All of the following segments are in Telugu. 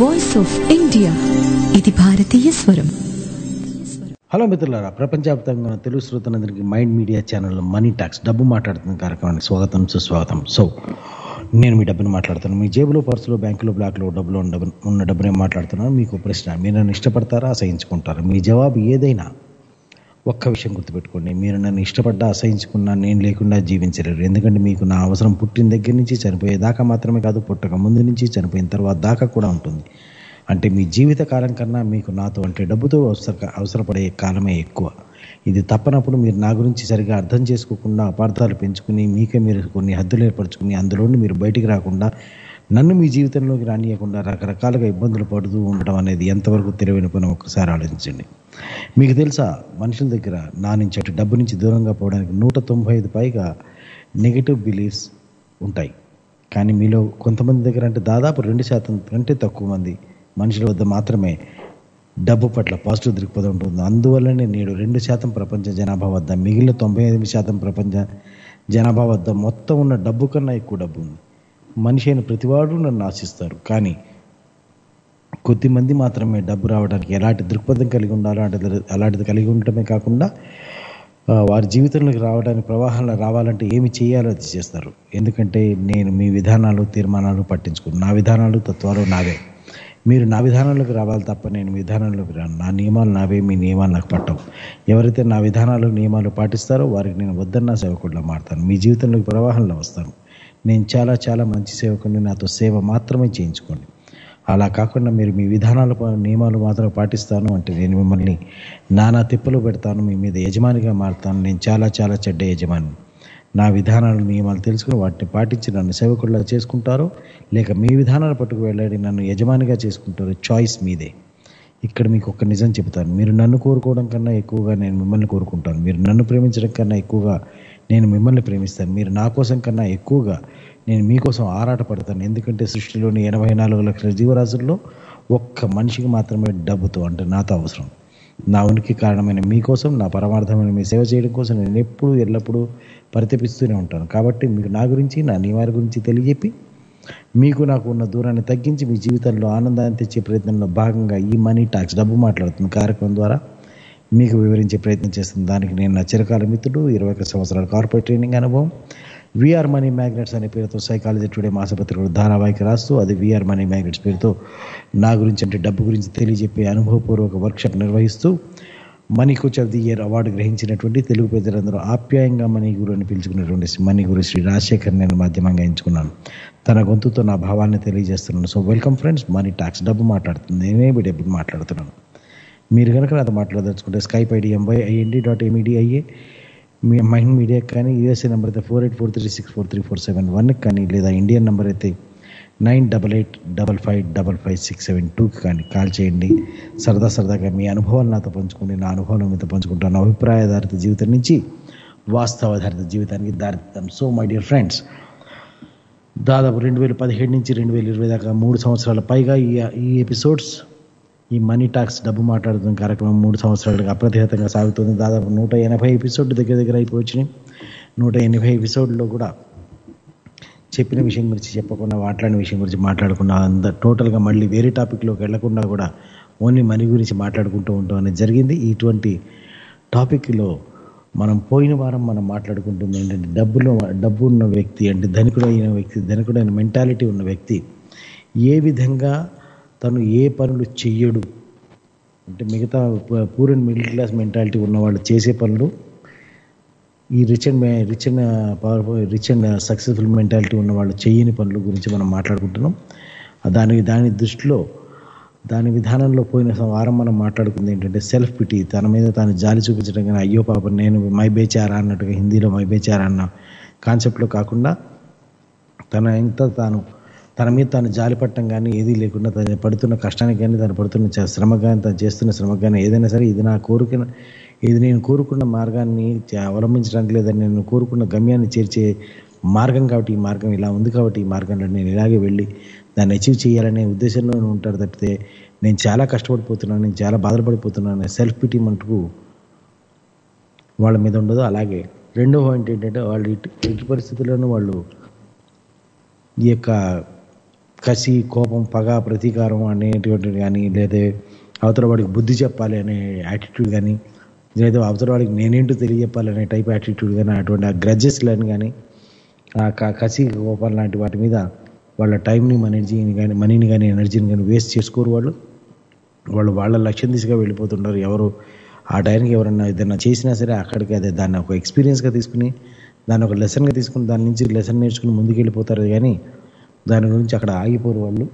వాయిస్ ఆఫ్ ఇండియా ఇది భారతీయ స్వరం హలో మిత్రులారా ప్రపంచవ్యాప్తంగా ఉన్న తెలుగు శ్రోతలందరికీ mind media channel money talks డబ్బు మాట్లాడుతున్న కార్యక్రమానికి స్వాగతం సుస్వాగతం సో నేను మీ డబ్బుని మాట్లాడుతున్నాను మీ జేబులో పర్సులో బ్యాంకులో బ్లాక్లో డబ్బులో ఉన్న డబ్బు ఉన్న డబ్బునే మాట్లాడుతున్నాను మీకు ప్రశ్న మీరు నన్ను ఇష్టపడతారా అసహించుకుంటారా మీ జవాబు ఏదైనా ఒక్క విషయం గుర్తుపెట్టుకోండి మీరు నన్ను ఇష్టపడ్డా అసహించుకున్నా నేను లేకుండా జీవించలేరు ఎందుకంటే మీకు నా అవసరం పుట్టిన దగ్గర నుంచి చనిపోయేదాకా మాత్రమే కాదు పుట్టక ముందు నుంచి చనిపోయిన తర్వాత దాకా కూడా ఉంటుంది అంటే మీ జీవిత కాలం కన్నా మీకు నాతో అంటే డబ్బుతో అవసర అవసరపడే కాలమే ఎక్కువ ఇది తప్పనప్పుడు మీరు నా గురించి సరిగా అర్థం చేసుకోకుండా అపార్థాలు పెంచుకుని మీకే మీరు కొన్ని హద్దులు ఏర్పరచుకుని అందులోని మీరు బయటికి రాకుండా నన్ను మీ జీవితంలోకి రానియకుండా రకరకాలుగా ఇబ్బందులు పడుతూ ఉండడం అనేది ఎంతవరకు తెలివైన పని ఒక్కసారి ఆలోచించండి మీకు తెలుసా మనుషుల దగ్గర నా నుంచి అటు డబ్బు నుంచి దూరంగా పోవడానికి నూట తొంభై ఐదు పైగా నెగిటివ్ బిలీఫ్స్ ఉంటాయి కానీ మీలో కొంతమంది దగ్గర అంటే దాదాపు రెండు శాతం కంటే తక్కువ మంది మనుషుల వద్ద మాత్రమే డబ్బు పట్ల పాజిటివ్ దృక్పథం ఉంటుంది అందువల్లనే నేడు రెండు శాతం ప్రపంచ జనాభా వద్ద మిగిలిన తొంభై ఎనిమిది శాతం ప్రపంచ జనాభా వద్ద మొత్తం ఉన్న డబ్బు కన్నా ఎక్కువ డబ్బు ఉంది మనిషి అయిన ప్రతివాడు నన్ను ఆశిస్తారు కానీ కొద్దిమంది మాత్రమే డబ్బు రావడానికి ఎలాంటి దృక్పథం కలిగి ఉండాలో అలాంటిది అలాంటిది కలిగి ఉండటమే కాకుండా ఆ, వారి జీవితంలోకి రావడానికి ప్రవాహంలో రావాలంటే ఏమి చేయాలో అది చేస్తారు ఎందుకంటే నేను మీ విధానాలు తీర్మానాలు పట్టించుకోను నా విధానాలు తత్వాలు నావే మీరు నా విధానంలోకి రావాలి తప్ప నేను మీ విధానంలోకి రాను నా నియమాలు నావే మీ నియమాలు నాకు పట్టవు ఎవరైతే నా విధానాలు నియమాలు పాటిస్తారో వారికి నేను వద్దన్న సేవకుడిలా మారుతాను మీ జీవితంలోకి ప్రవాహంలో వస్తాను నేను చాలా చాలా మంచి సేవకుడిని నాతో సేవ మాత్రమే చేయించుకోండి అలా కాకుండా మీరు మీ విధానాలు ప- నియమాలు మాత్రం పాటిస్తాను అంటే నేను మిమ్మల్ని నానా తిప్పలు పెడతాను మీ మీద యజమానిగా మారుతాను నేను చాలా చాలా చెడ్డ యజమాని నా విధానాలు నియమాలు తెలుసుకుని వాటిని పాటించి నన్ను సేవకుడిలా చేసుకుంటారో లేక మీ విధానాలు పట్టుకు వెళ్ళాడి నన్ను యజమానిగా చేసుకుంటారో చాయిస్ మీదే ఇక్కడ మీకు ఒక నిజం చెబుతాను మీరు నన్ను కోరుకోవడం కన్నా ఎక్కువగా నేను మిమ్మల్ని కోరుకుంటాను మీరు నన్ను ప్రేమించడం కన్నా ఎక్కువగా నేను మిమ్మల్ని ప్రేమిస్తాను మీరు నా కోసం కన్నా ఎక్కువగా నేను మీకోసం ఆరాటపడతాను ఎందుకంటే సృష్టిలోని ఎనభై నాలుగు లక్షల జీవరాశుల్లో ఒక్క మనిషికి మాత్రమే డబ్బుతో అంటే నాతో అవసరం నా ఉనికి కారణమైన మీకోసం నా పరమార్థమైన మీ సేవ చేయడం కోసం నేను ఎప్పుడూ ఎల్లప్పుడూ పరితపిస్తూనే ఉంటాను కాబట్టి మీకు నా గురించి నా నివారి గురించి తెలియజెప్పి మీకు నాకు ఉన్న దూరాన్ని తగ్గించి మీ జీవితంలో ఆనందాన్ని తెచ్చే ప్రయత్నంలో భాగంగా ఈ మనీ టాక్స్ డబ్బు మాట్లాడుతున్న కార్యక్రమం ద్వారా మీకు వివరించే ప్రయత్నం చేస్తుంది దానికి నేను నా చిరకాల మిత్రుడు ఇరవై ఒక సంవత్సరాల కార్పొరేట్ ట్రైనింగ్ అనుభవం విఆర్ మనీ మ్యాగ్నెట్స్ అనే పేరుతో సైకాలజీ టుడే మాసపత్రికలు ధారావాహిక రాస్తూ అది విఆర్ మనీ మ్యాగ్నెట్స్ పేరుతో నా గురించి అంటే డబ్బు గురించి తెలియజెప్పే అనుభవపూర్వక వర్క్షాప్ నిర్వహిస్తూ money coach of the year award గ్రహించినటువంటి తెలుగు ప్రజలందరూ ఆప్యాయంగా మనీ గురు అని పిలుచుకున్నటువంటి మనీ గురు శ్రీ రాజశేఖర్ నేను మాధ్యమంగా ఎంచుకున్నాను తన గొంతుతో నా భావాన్ని తెలియజేస్తున్నాను so welcome friends money talks డబ్బు మాట్లాడుతుంది నేనే మీ డబ్బు మాట్లాడుతున్నాను మీరు కనుక నాతో మాట్లాడదలుచుకుంటే Skype ID M Y I N D dot M E D అయ్యే మీ మైండ్ మీడియా కానీ యూఎస్ఏ నెంబర్ అయితే four eight four three six four three four seven వన్కి కానీ లేదా ఇండియన్ నెంబర్ అయితే nine double eight double five double five six seven టూకి కానీ కాల్ చేయండి సరదా సరదాగా మీ అనుభవాలు నాతో పంచుకోండి నా అనుభవాలు మీతో పంచుకుంటాను అభిప్రాయాధారిత జీవితం నుంచి వాస్తవాధారిత జీవితానికి దారితీద్దాం సో మై డియర్ ఫ్రెండ్స్ దాదాపు రెండు వేల పదిహేడు నుంచి రెండు వేల ఇరవై దాకా మూడు సంవత్సరాల పైగా ఈ ఈ ఎపిసోడ్స్ ఈ మనీ టాక్స్ డబ్బు మాట్లాడుతున్న కార్యక్రమం మూడు సంవత్సరాలుగా అప్రతిహతంగా సాగుతుంది దాదాపు నూట ఎనభై ఎపిసోడ్లు దగ్గర దగ్గర అయిపోయి వచ్చినాయి నూట ఎనభై ఎపిసోడ్లో కూడా చెప్పిన విషయం గురించి చెప్పకుండా మాట్లాడిన విషయం గురించి మాట్లాడకుండా అంత టోటల్గా మళ్ళీ వేరే టాపిక్లోకి వెళ్లకుండా కూడా ఓన్లీ మనీ గురించి మాట్లాడుకుంటూ ఉంటాం అనేది జరిగింది ఇటువంటి టాపిక్లో మనం పోయిన వారం మనం మాట్లాడుకుంటుంది ఏంటంటే డబ్బులో డబ్బు ఉన్న వ్యక్తి అంటే ధనికుడు అయిన వ్యక్తి ధనికుడైన మెంటాలిటీ ఉన్న వ్యక్తి ఏ విధంగా తను ఏ పనులు చెయ్యడు అంటే మిగతా poor and middle class mentality ఉన్న వాళ్ళు చేసే పనులు ఈ rich and rich and powerful rich and successful mentality ఉన్న వాళ్ళు చేయని పనుల గురించి మనం మాట్లాడుకుంటున్నాం దాని దాని దృష్టిలో దాని విధానంలో పోయిన వారం మనం మాట్లాడుకుంది ఏంటంటే సెల్ఫ్ పిటి తన మీద తాను జాలి చూపించడం కానీ అయ్యో పాప నేను మై బేచారా అన్నట్టుగా హిందీలో మై బేచారా అన్న కాన్సెప్ట్లో కాకుండా తన ఎంత తాను తన మీద తాను జాలి పట్టడం కానీ ఏదీ లేకుండా తను పడుతున్న కష్టానికి కానీ తను పడుతున్న చ- శ్రమ కానీ తను చేస్తున్న శ్రమ కానీ ఏదైనా సరే ఇది నా కోరిక ఇది నేను కోరుకున్న మార్గాన్ని చ- అవలంబించడానికి లేదా నేను కోరుకున్న గమ్యాన్ని చేర్చే మార్గం కాబట్టి ఈ మార్గం ఇలా ఉంది కాబట్టి ఈ మార్గంలో నేను ఇలాగే వెళ్ళి దాన్ని అచీవ్ చేయాలనే ఉద్దేశంలో ఉంటారు తప్పితే నేను చాలా కష్టపడిపోతున్నాను నేను చాలా బాధపడిపోతున్నాను సెల్ఫ్ పిటీ మటుకు వాళ్ళ మీద ఉండదు అలాగే రెండో పాయింట్ ఏంటంటే వాళ్ళు ఇటు ఎటు పరిస్థితుల్లోనూ వాళ్ళు ఈ యొక్క కసి కోపం పగ ప్రతీకారం అనేటువంటిది కానీ లేదా అవతల వాడికి బుద్ధి చెప్పాలి అనే యాటిట్యూడ్ కానీ లేదా అవతల వాడికి నేనేంటో తెలియజెప్పాలి అనే టైప్ యాటిట్యూడ్ కానీ అటువంటి ఆ గ్రడ్జెస్లను కానీ ఆ క- కసి కోపం లాంటి వాటి మీద వాళ్ళ టైంని మన ఎనర్జీని కానీ మనీని కానీ ఎనర్జీని కానీ వేస్ట్ చేసుకోరు వాళ్ళు వాళ్ళు వాళ్ళ లక్ష్యం దిశగా వెళ్ళిపోతుంటారు ఎవరు ఆ టైంకి ఎవరన్నా ఏదైనా చేసినా సరే అక్కడికి అదే దాన్ని ఒక ఎక్స్పీరియన్స్గా తీసుకుని దాన్ని ఒక లెసన్గా తీసుకుని దాని నుంచి లెసన్ నేర్చుకుని ముందుకు వెళ్ళిపోతారు కానీ దాని గురించి అక్కడ ఆగిపోరు వాళ్ళు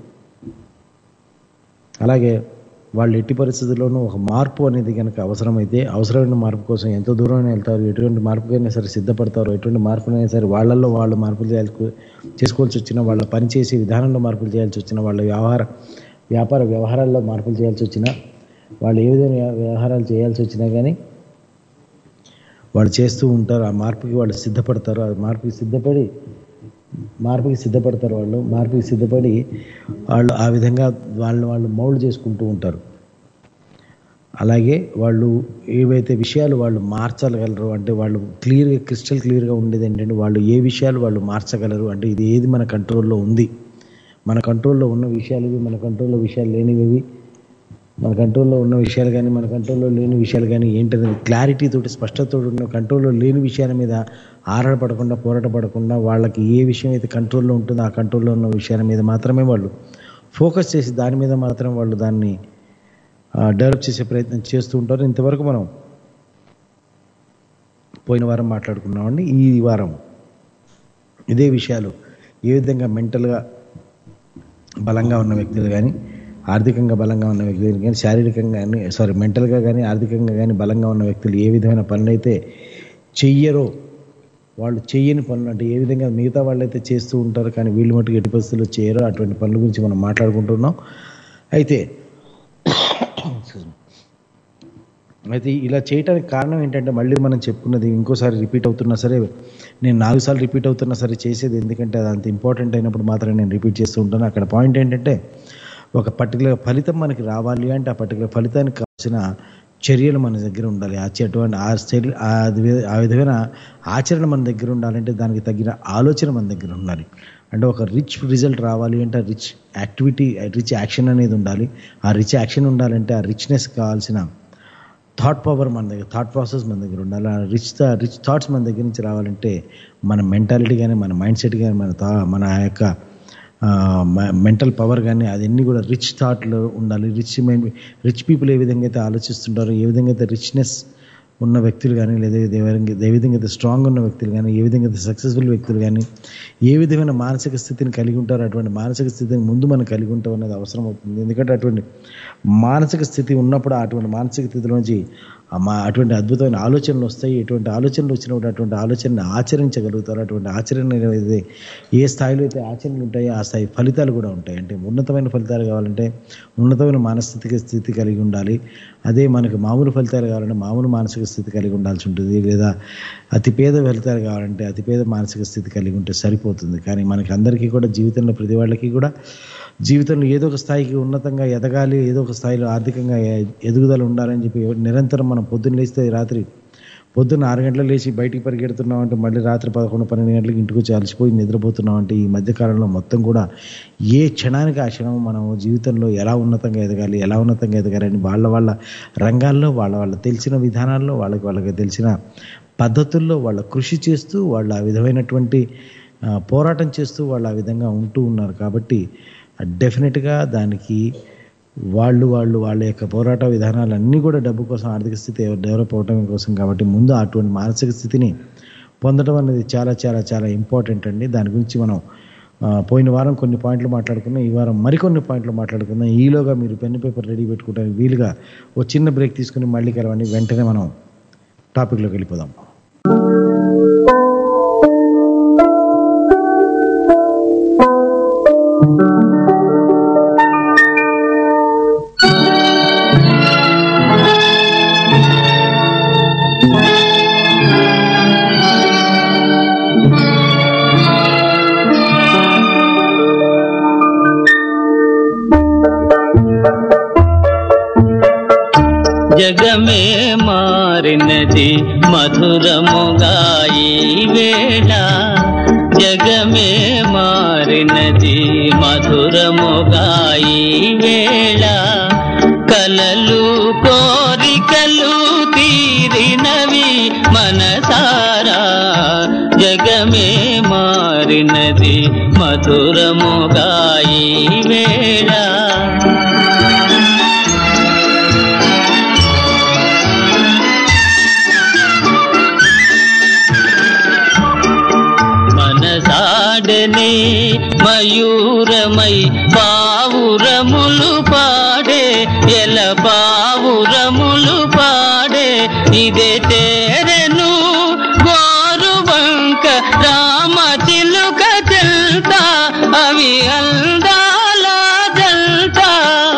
అలాగే వాళ్ళు ఎట్టి పరిస్థితుల్లోనూ ఒక మార్పు అనేది కనుక అవసరమైతే అవసరమైన మార్పు కోసం ఎంతో దూరం వెళ్తారు ఎటువంటి మార్పుకైనా సరే సిద్ధపడతారు ఎటువంటి మార్పునైనా సరే వాళ్ళల్లో వాళ్ళు మార్పులు చేయాల్సి చేసుకోవాల్సి వచ్చినా వాళ్ళ పనిచేసే విధానంలో మార్పులు చేయాల్సి వచ్చినా వాళ్ళ వ్యవహార వ్యాపార వ్యవహారాల్లో మార్పులు చేయాల్సి వచ్చినా వాళ్ళు ఏ విధంగా వ్యవహారాలు చేయాల్సి వచ్చినా కానీ వాళ్ళు చేస్తూ ఉంటారు ఆ మార్పుకి వాళ్ళు సిద్ధపడతారు ఆ మార్పుకి సిద్ధపడి మార్పుకి సిద్ధపడతారు వాళ్ళు మార్పుకి సిద్ధపడి వాళ్ళు ఆ విధంగా వాళ్ళు వాళ్ళు మౌల్డ్ చేసుకుంటూ ఉంటారు అలాగే వాళ్ళు ఏవైతే విషయాలు వాళ్ళు మార్చగలరు అంటే వాళ్ళు క్లియర్గా క్రిస్టల్ క్లియర్గా ఉండేది ఏంటంటే వాళ్ళు ఏ విషయాలు వాళ్ళు మార్చగలరు అంటే ఇది ఏది మన కంట్రోల్లో ఉంది మన కంట్రోల్లో ఉన్న విషయాలు ఇవి మన కంట్రోల్లో విషయాలు లేనివి ఇవి మన కంట్రోల్లో ఉన్న విషయాలు కానీ మన కంట్రోల్లో లేని విషయాలు కానీ ఏంటనేది క్లారిటీ తోటి స్పష్టతతో ఉన్న కంట్రోల్లో లేని విషయాల మీద ఆరాటపడకుండా పోరాటపడకుండా వాళ్ళకి ఏ విషయం అయితే కంట్రోల్లో ఉంటుందో ఆ కంట్రోల్లో ఉన్న విషయాల మీద మాత్రమే వాళ్ళు ఫోకస్ చేసి దాని మీద మాత్రం వాళ్ళు దాన్ని డెవలప్ చేసే ప్రయత్నం చేస్తూ ఉంటారు ఇంతవరకు మనం పోయిన వారం మాట్లాడుకున్నామండి ఈ వారం ఇదే విషయాలు ఏ విధంగా మెంటల్గా బలంగా ఉన్న వ్యక్తులు కానీ ఆర్థికంగా బలంగా ఉన్న వ్యక్తులు కానీ శారీరకంగా కానీ సారీ మెంటల్గా కానీ ఆర్థికంగా కానీ బలంగా ఉన్న వ్యక్తులు ఏ విధమైన పనులు అయితే చెయ్యరో వాళ్ళు చెయ్యని పనులు అంటే ఏ విధంగా మిగతా వాళ్ళైతే చేస్తూ ఉంటారు కానీ వీళ్ళు మటుకు ఎట్టి పరిస్థితుల్లో చేయరో అటువంటి పనుల గురించి మనం మాట్లాడుకుంటున్నాం అయితే excuse me. అయితే ఇలా చేయడానికి కారణం ఏంటంటే మళ్ళీ మనం చెప్పుకున్నది ఇంకోసారి రిపీట్ అవుతున్నా సరే నేను నాలుగు సార్లు రిపీట్ అవుతున్నా సరే చేసేది ఎందుకంటే అది అంత ఇంపార్టెంట్ అయినప్పుడు మాత్రం నేను రిపీట్ చేస్తూ ఉంటాను అక్కడ పాయింట్ ఏంటంటే ఒక పర్టికులర్ ఫలితం మనకి రావాలి అంటే ఆ పర్టికులర్ ఫలితానికి కావాల్సిన చర్యలు మన దగ్గర ఉండాలి ఆ అటువంటి ఆ చర్య ఆ వి- ఆ విధమైన ఆచరణ మన దగ్గర ఉండాలంటే దానికి తగిన ఆలోచన మన దగ్గర ఉండాలి అంటే ఒక రిచ్ రిజల్ట్ రావాలి అంటే రిచ్ యాక్టివిటీ రిచ్ యాక్షన్ అనేది ఉండాలి ఆ రిచ్ యాక్షన్ ఉండాలంటే ఆ రిచ్నెస్ కావాల్సిన థాట్ పవర్ మన దగ్గర థాట్ ప్రాసెస్ మన దగ్గర ఉండాలి ఆ రిచ్ రిచ్ థాట్స్ మన దగ్గర నుంచి రావాలంటే మన మెంటాలిటీ కానీ మన మైండ్ సెట్ కానీ మన థా మన ఆ యొక్క మెంటల్ పవర్ కానీ అదన్నీ కూడా రిచ్ థాట్లో ఉండాలి రిచ్ మైండ్ రిచ్ పీపుల్ ఏ విధంగా అయితే ఆలోచిస్తుంటారో ఏ విధంగా అయితే రిచ్నెస్ ఉన్న వ్యక్తులు కానీ లేదా ఏ విధంగా ఏ విధంగా అయితే స్ట్రాంగ్ ఉన్న వ్యక్తులు కానీ ఏ విధంగా అయితే సక్సెస్ఫుల్ వ్యక్తులు కానీ ఏ విధమైన మానసిక స్థితిని కలిగి ఉంటారో అటువంటి మానసిక స్థితిని ముందు మనం కలిగి ఉంటాం అనేది అవసరం అవుతుంది ఎందుకంటే అటువంటి మానసిక స్థితి ఉన్నప్పుడు అటువంటి మానసిక స్థితిలోంచి ఆ మా అటువంటి అద్భుతమైన ఆలోచనలు వస్తాయి ఎటువంటి ఆలోచనలు వచ్చినప్పుడు అటువంటి ఆలోచనని ఆచరించగలుగుతారు అటువంటి ఆచరణ అనేది ఏ స్థాయిలో అయితే ఆచరణలు ఉంటాయో ఆ స్థాయి ఫలితాలు కూడా ఉంటాయి అంటే ఉన్నతమైన ఫలితాలు కావాలంటే ఉన్నతమైన మానసిక స్థితి కలిగి ఉండాలి అదే మనకి మామూలు ఫలితాలు కావాలంటే మామూలు మానసిక స్థితి కలిగి ఉండాల్సి ఉంటుంది లేదా అతి పేద ఫలితాలు కావాలంటే అతి పేద మానసిక స్థితి కలిగి ఉంటే సరిపోతుంది కానీ మనకి అందరికీ కూడా జీవితంలో ప్రతి వాళ్ళకి కూడా జీవితంలో ఏదో ఒక స్థాయికి ఉన్నతంగా ఎదగాలి ఏదో ఒక స్థాయిలో ఆర్థికంగా ఎ- ఎదుగుదల ఉండాలని చెప్పి నిరంతరం మనం పొద్దున్న లేస్తే రాత్రి పొద్దున్న ఆరు గంటలు లేచి బయటికి పరిగెడుతున్నాం అంటే మళ్ళీ రాత్రి పదకొండు పన్నెండు గంటలకు ఇంటికి వచ్చి అలసిపోయి నిద్రపోతున్నాం అంటే ఈ మధ్యకాలంలో మొత్తం కూడా ఏ క్షణానికి ఆ క్షణం మనం జీవితంలో ఎలా ఉన్నతంగా ఎదగాలి ఎలా ఉన్నతంగా ఎదగాలని వాళ్ళ వాళ్ళ రంగాల్లో వాళ్ళ వాళ్ళ తెలిసిన విధానాల్లో వాళ్ళకి వాళ్ళకి తెలిసిన పద్ధతుల్లో వాళ్ళ కృషి చేస్తూ వాళ్ళు ఆ విధమైనటువంటి ఆ, పోరాటం చేస్తూ వాళ్ళు ఆ విధంగా ఉంటూ ఉన్నారు కాబట్టి డెఫినెట్గా దానికి వాళ్ళు వాళ్ళు వాళ్ళ యొక్క పోరాట విధానాలు అన్నీ కూడా డబ్బు కోసం ఆర్థిక స్థితి డెవలప్ అవడం కోసం కాబట్టి ముందు అటువంటి మానసిక స్థితిని పొందడం అనేది చాలా చాలా చాలా ఇంపార్టెంట్ అండి దాని గురించి మనం ఆ, పోయిన వారం కొన్ని పాయింట్లు మాట్లాడుకున్నాం ఈ వారం మరికొన్ని పాయింట్లు మాట్లాడుకుందాం ఈలోగా మీరు పెన్ పేపర్ రెడీ పెట్టుకోవడానికి వీలుగా ఓ చిన్న బ్రేక్ తీసుకుని మళ్ళీ కలవండి వెంటనే మనం టాపిక్లోకి వెళ్ళిపోదాం జగమే మారినది మధురముగా ఈ వేళ జగమే మారినది మధురముగా ఈ వేళ కలలు కోరికలు తీరినవి మనసారా జగమే మారినది మధురముగా ఈ వేళ మనసాడనే మయూరమై పావురములు పాడే ఎల పావురములు పాడే ఇదే తేరెను గోరువంక రామ చిలుక చెల్తా అవి అందాల జల్తా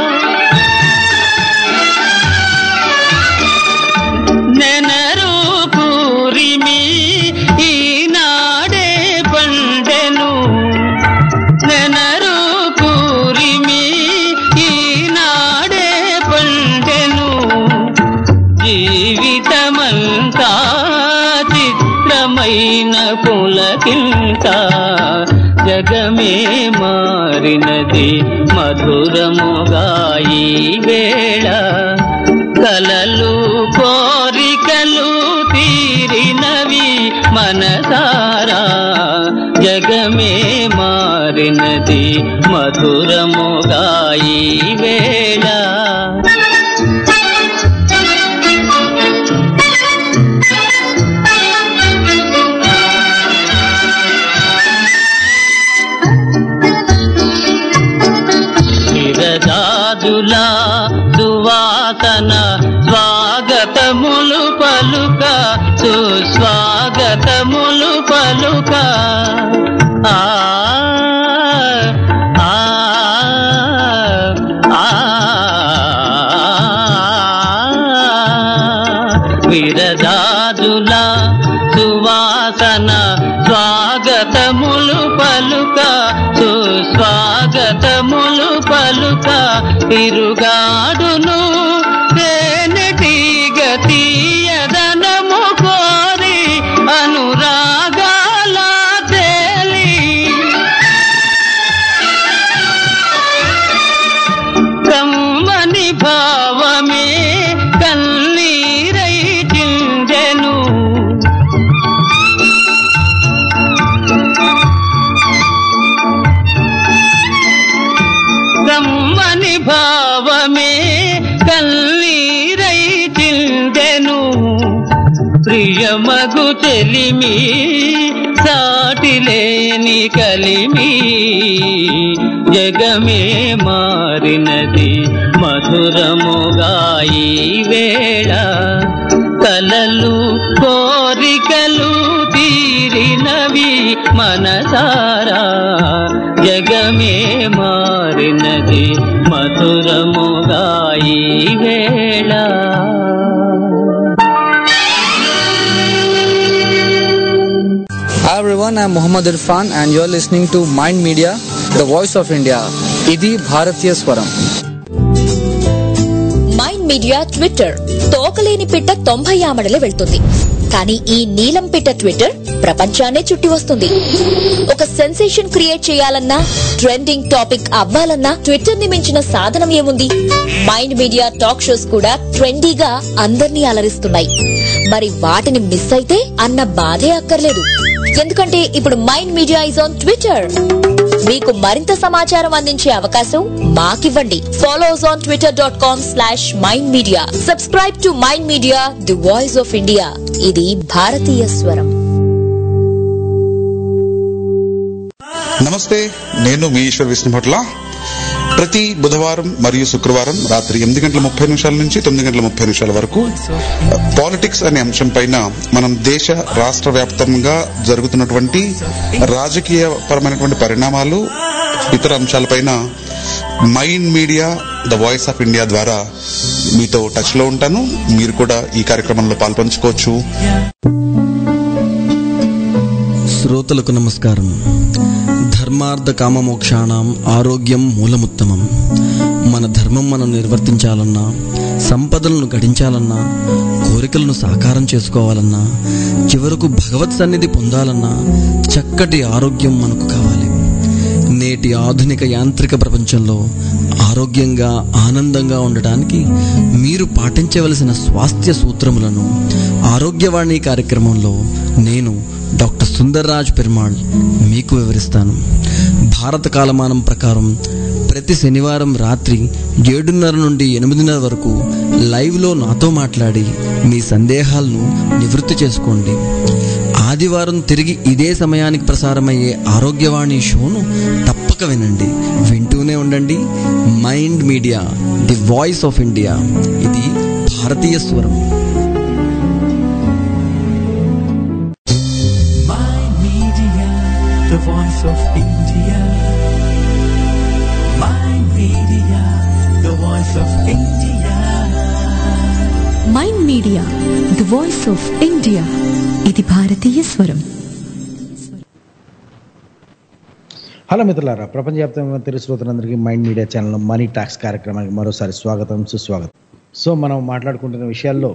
నెనరు పూరిమి ఈనాడే పండెను నెనరు పూరిమి ఈనాడే పండెను జీవితమంతా చిత్రమైన పులకింత జగమే మారినది మధురముగా ఈ వేళ కలలు కోరికలు తీరినవి మనసారా జగమే మారినది మధురముగా ఈ వేళ విరజాజుల సువాసన స్వాగతములు పలుక సుస్వాగతములు పలుక ఆ ఆ ఆ విరజాజుల సువాసన స్వాగతములు పలుక సుస్వాగతములు పలుక తిరుగాడును తేనెటీగ తీయదనము కోరి అనురాగాల తేలి కమ్మని భావమే కన్నీరై చిందెను కమ్మని భావమే కన్నీరై చిందెను ప్రియమగు చెలిమి సాటిలేని కలిమి జగమే మారినది మధురముగా ఈ వేళ కలలు కోరికలు తీరినవి మనసారా జగమే మారినది మధురముగా ఈ వేళ Hi everyone, I'm Muhammad Irfan and you're listening to Mind Media, the voice of India. ఇది భారతీయ స్వరం మైండ్ మీడియా ట్విట్టర్ తోకలేని పిట్ట తొంభై ఆమడలే వెళ్తుంది కానీ ఈ నీలం పిట్ట ట్విట్టర్ ప్రపంచాన్నే చుట్టి వస్తుంది ఒక సెన్సేషన్ క్రియేట్ చేయాలన్నా ట్రెండింగ్ టాపిక్ అవ్వాలన్నా ట్విట్టర్ ని మించిన సాధనం ఏముంది మైండ్ మీడియా టాక్ షోస్ కూడా ట్రెండీగా అందర్నీ అలరిస్తున్నాయి మరి వాటిని మిస్ అయితే అన్న బాధే అక్కర్లేదు ఎందుకంటే ఇప్పుడు Mind Media is on Twitter మీకు మరింత సమాచారం అందించే అవకాశం మాకివ్వండి follow us on Twitter dot com slash Mind Media subscribe to mind media the voice of India ఇది భారతీయ స్వరం నమస్తే నేను మీ ఈశ్వర్ విష్ణుభట్ల ప్రతి బుధవారం మరియు శుక్రవారం రాత్రి ఎనిమిది గంటల ముప్పై నిమిషాల నుంచి తొమ్మిది గంటల ముప్పై నిమిషాల వరకు పాలిటిక్స్ అనే అంశం పైన మనం దేశ రాష్ట్ర వ్యాప్తంగా జరుగుతున్నటువంటి రాజకీయ పరమైనటువంటి పరిణామాలు ఇతర అంశాలపైన Mind media the voice of India ద్వారా మీతో టచ్ లో ఉంటాను మీరు కూడా ఈ కార్యక్రమంలో పాల్పంచుకోవచ్చు శ్రోతలకు నమస్కారం ధర్మార్థ కామమోక్షాణం ఆరోగ్యం మూలముత్తమం మన ధర్మం మనం నిర్వర్తించాలన్నా సంపదలను గడించాలన్నా కోరికలను సాకారం చేసుకోవాలన్నా చివరకు భగవత్ సన్నిధి పొందాలన్నా చక్కటి ఆరోగ్యం మనకు కావాలి నేటి ఆధునిక యాంత్రిక ప్రపంచంలో ఆరోగ్యంగా ఆనందంగా ఉండటానికి మీరు పాటించవలసిన స్వాస్థ్య సూత్రములను ఆరోగ్యవాణి కార్యక్రమంలో నేను డాక్టర్ సుందర్రాజ్ పెరుమాళ్ మీకు వివరిస్తాను భారత కాలమానం ప్రకారం ప్రతి శనివారం రాత్రి ఏడున్నర నుండి ఎనిమిదిన్నర వరకు లైవ్లో నాతో మాట్లాడి మీ సందేహాలను నివృత్తి చేసుకోండి ఆదివారం తిరిగి ఇదే సమయానికి ప్రసారమయ్యే ఆరోగ్యవాణి షోను తప్పక వినండి వింటూనే ఉండండి Mind media the voice of India ఇది భారతీయ స్వరం Mind Media, the voice of India. Mind Media, the voice of India. Mind media the voice of India ఇది భారతీయ స్వరం హలో మిత్రులారా ప్రపంచవ్యాప్తంగా తెలుగు శ్రోతలందరికీ mind media channel money talks కార్యక్రమానికి మరోసారి స్వాగతం సుస్వాగతం సో మనం మాట్లాడుకుంటున్న విషయాల్లో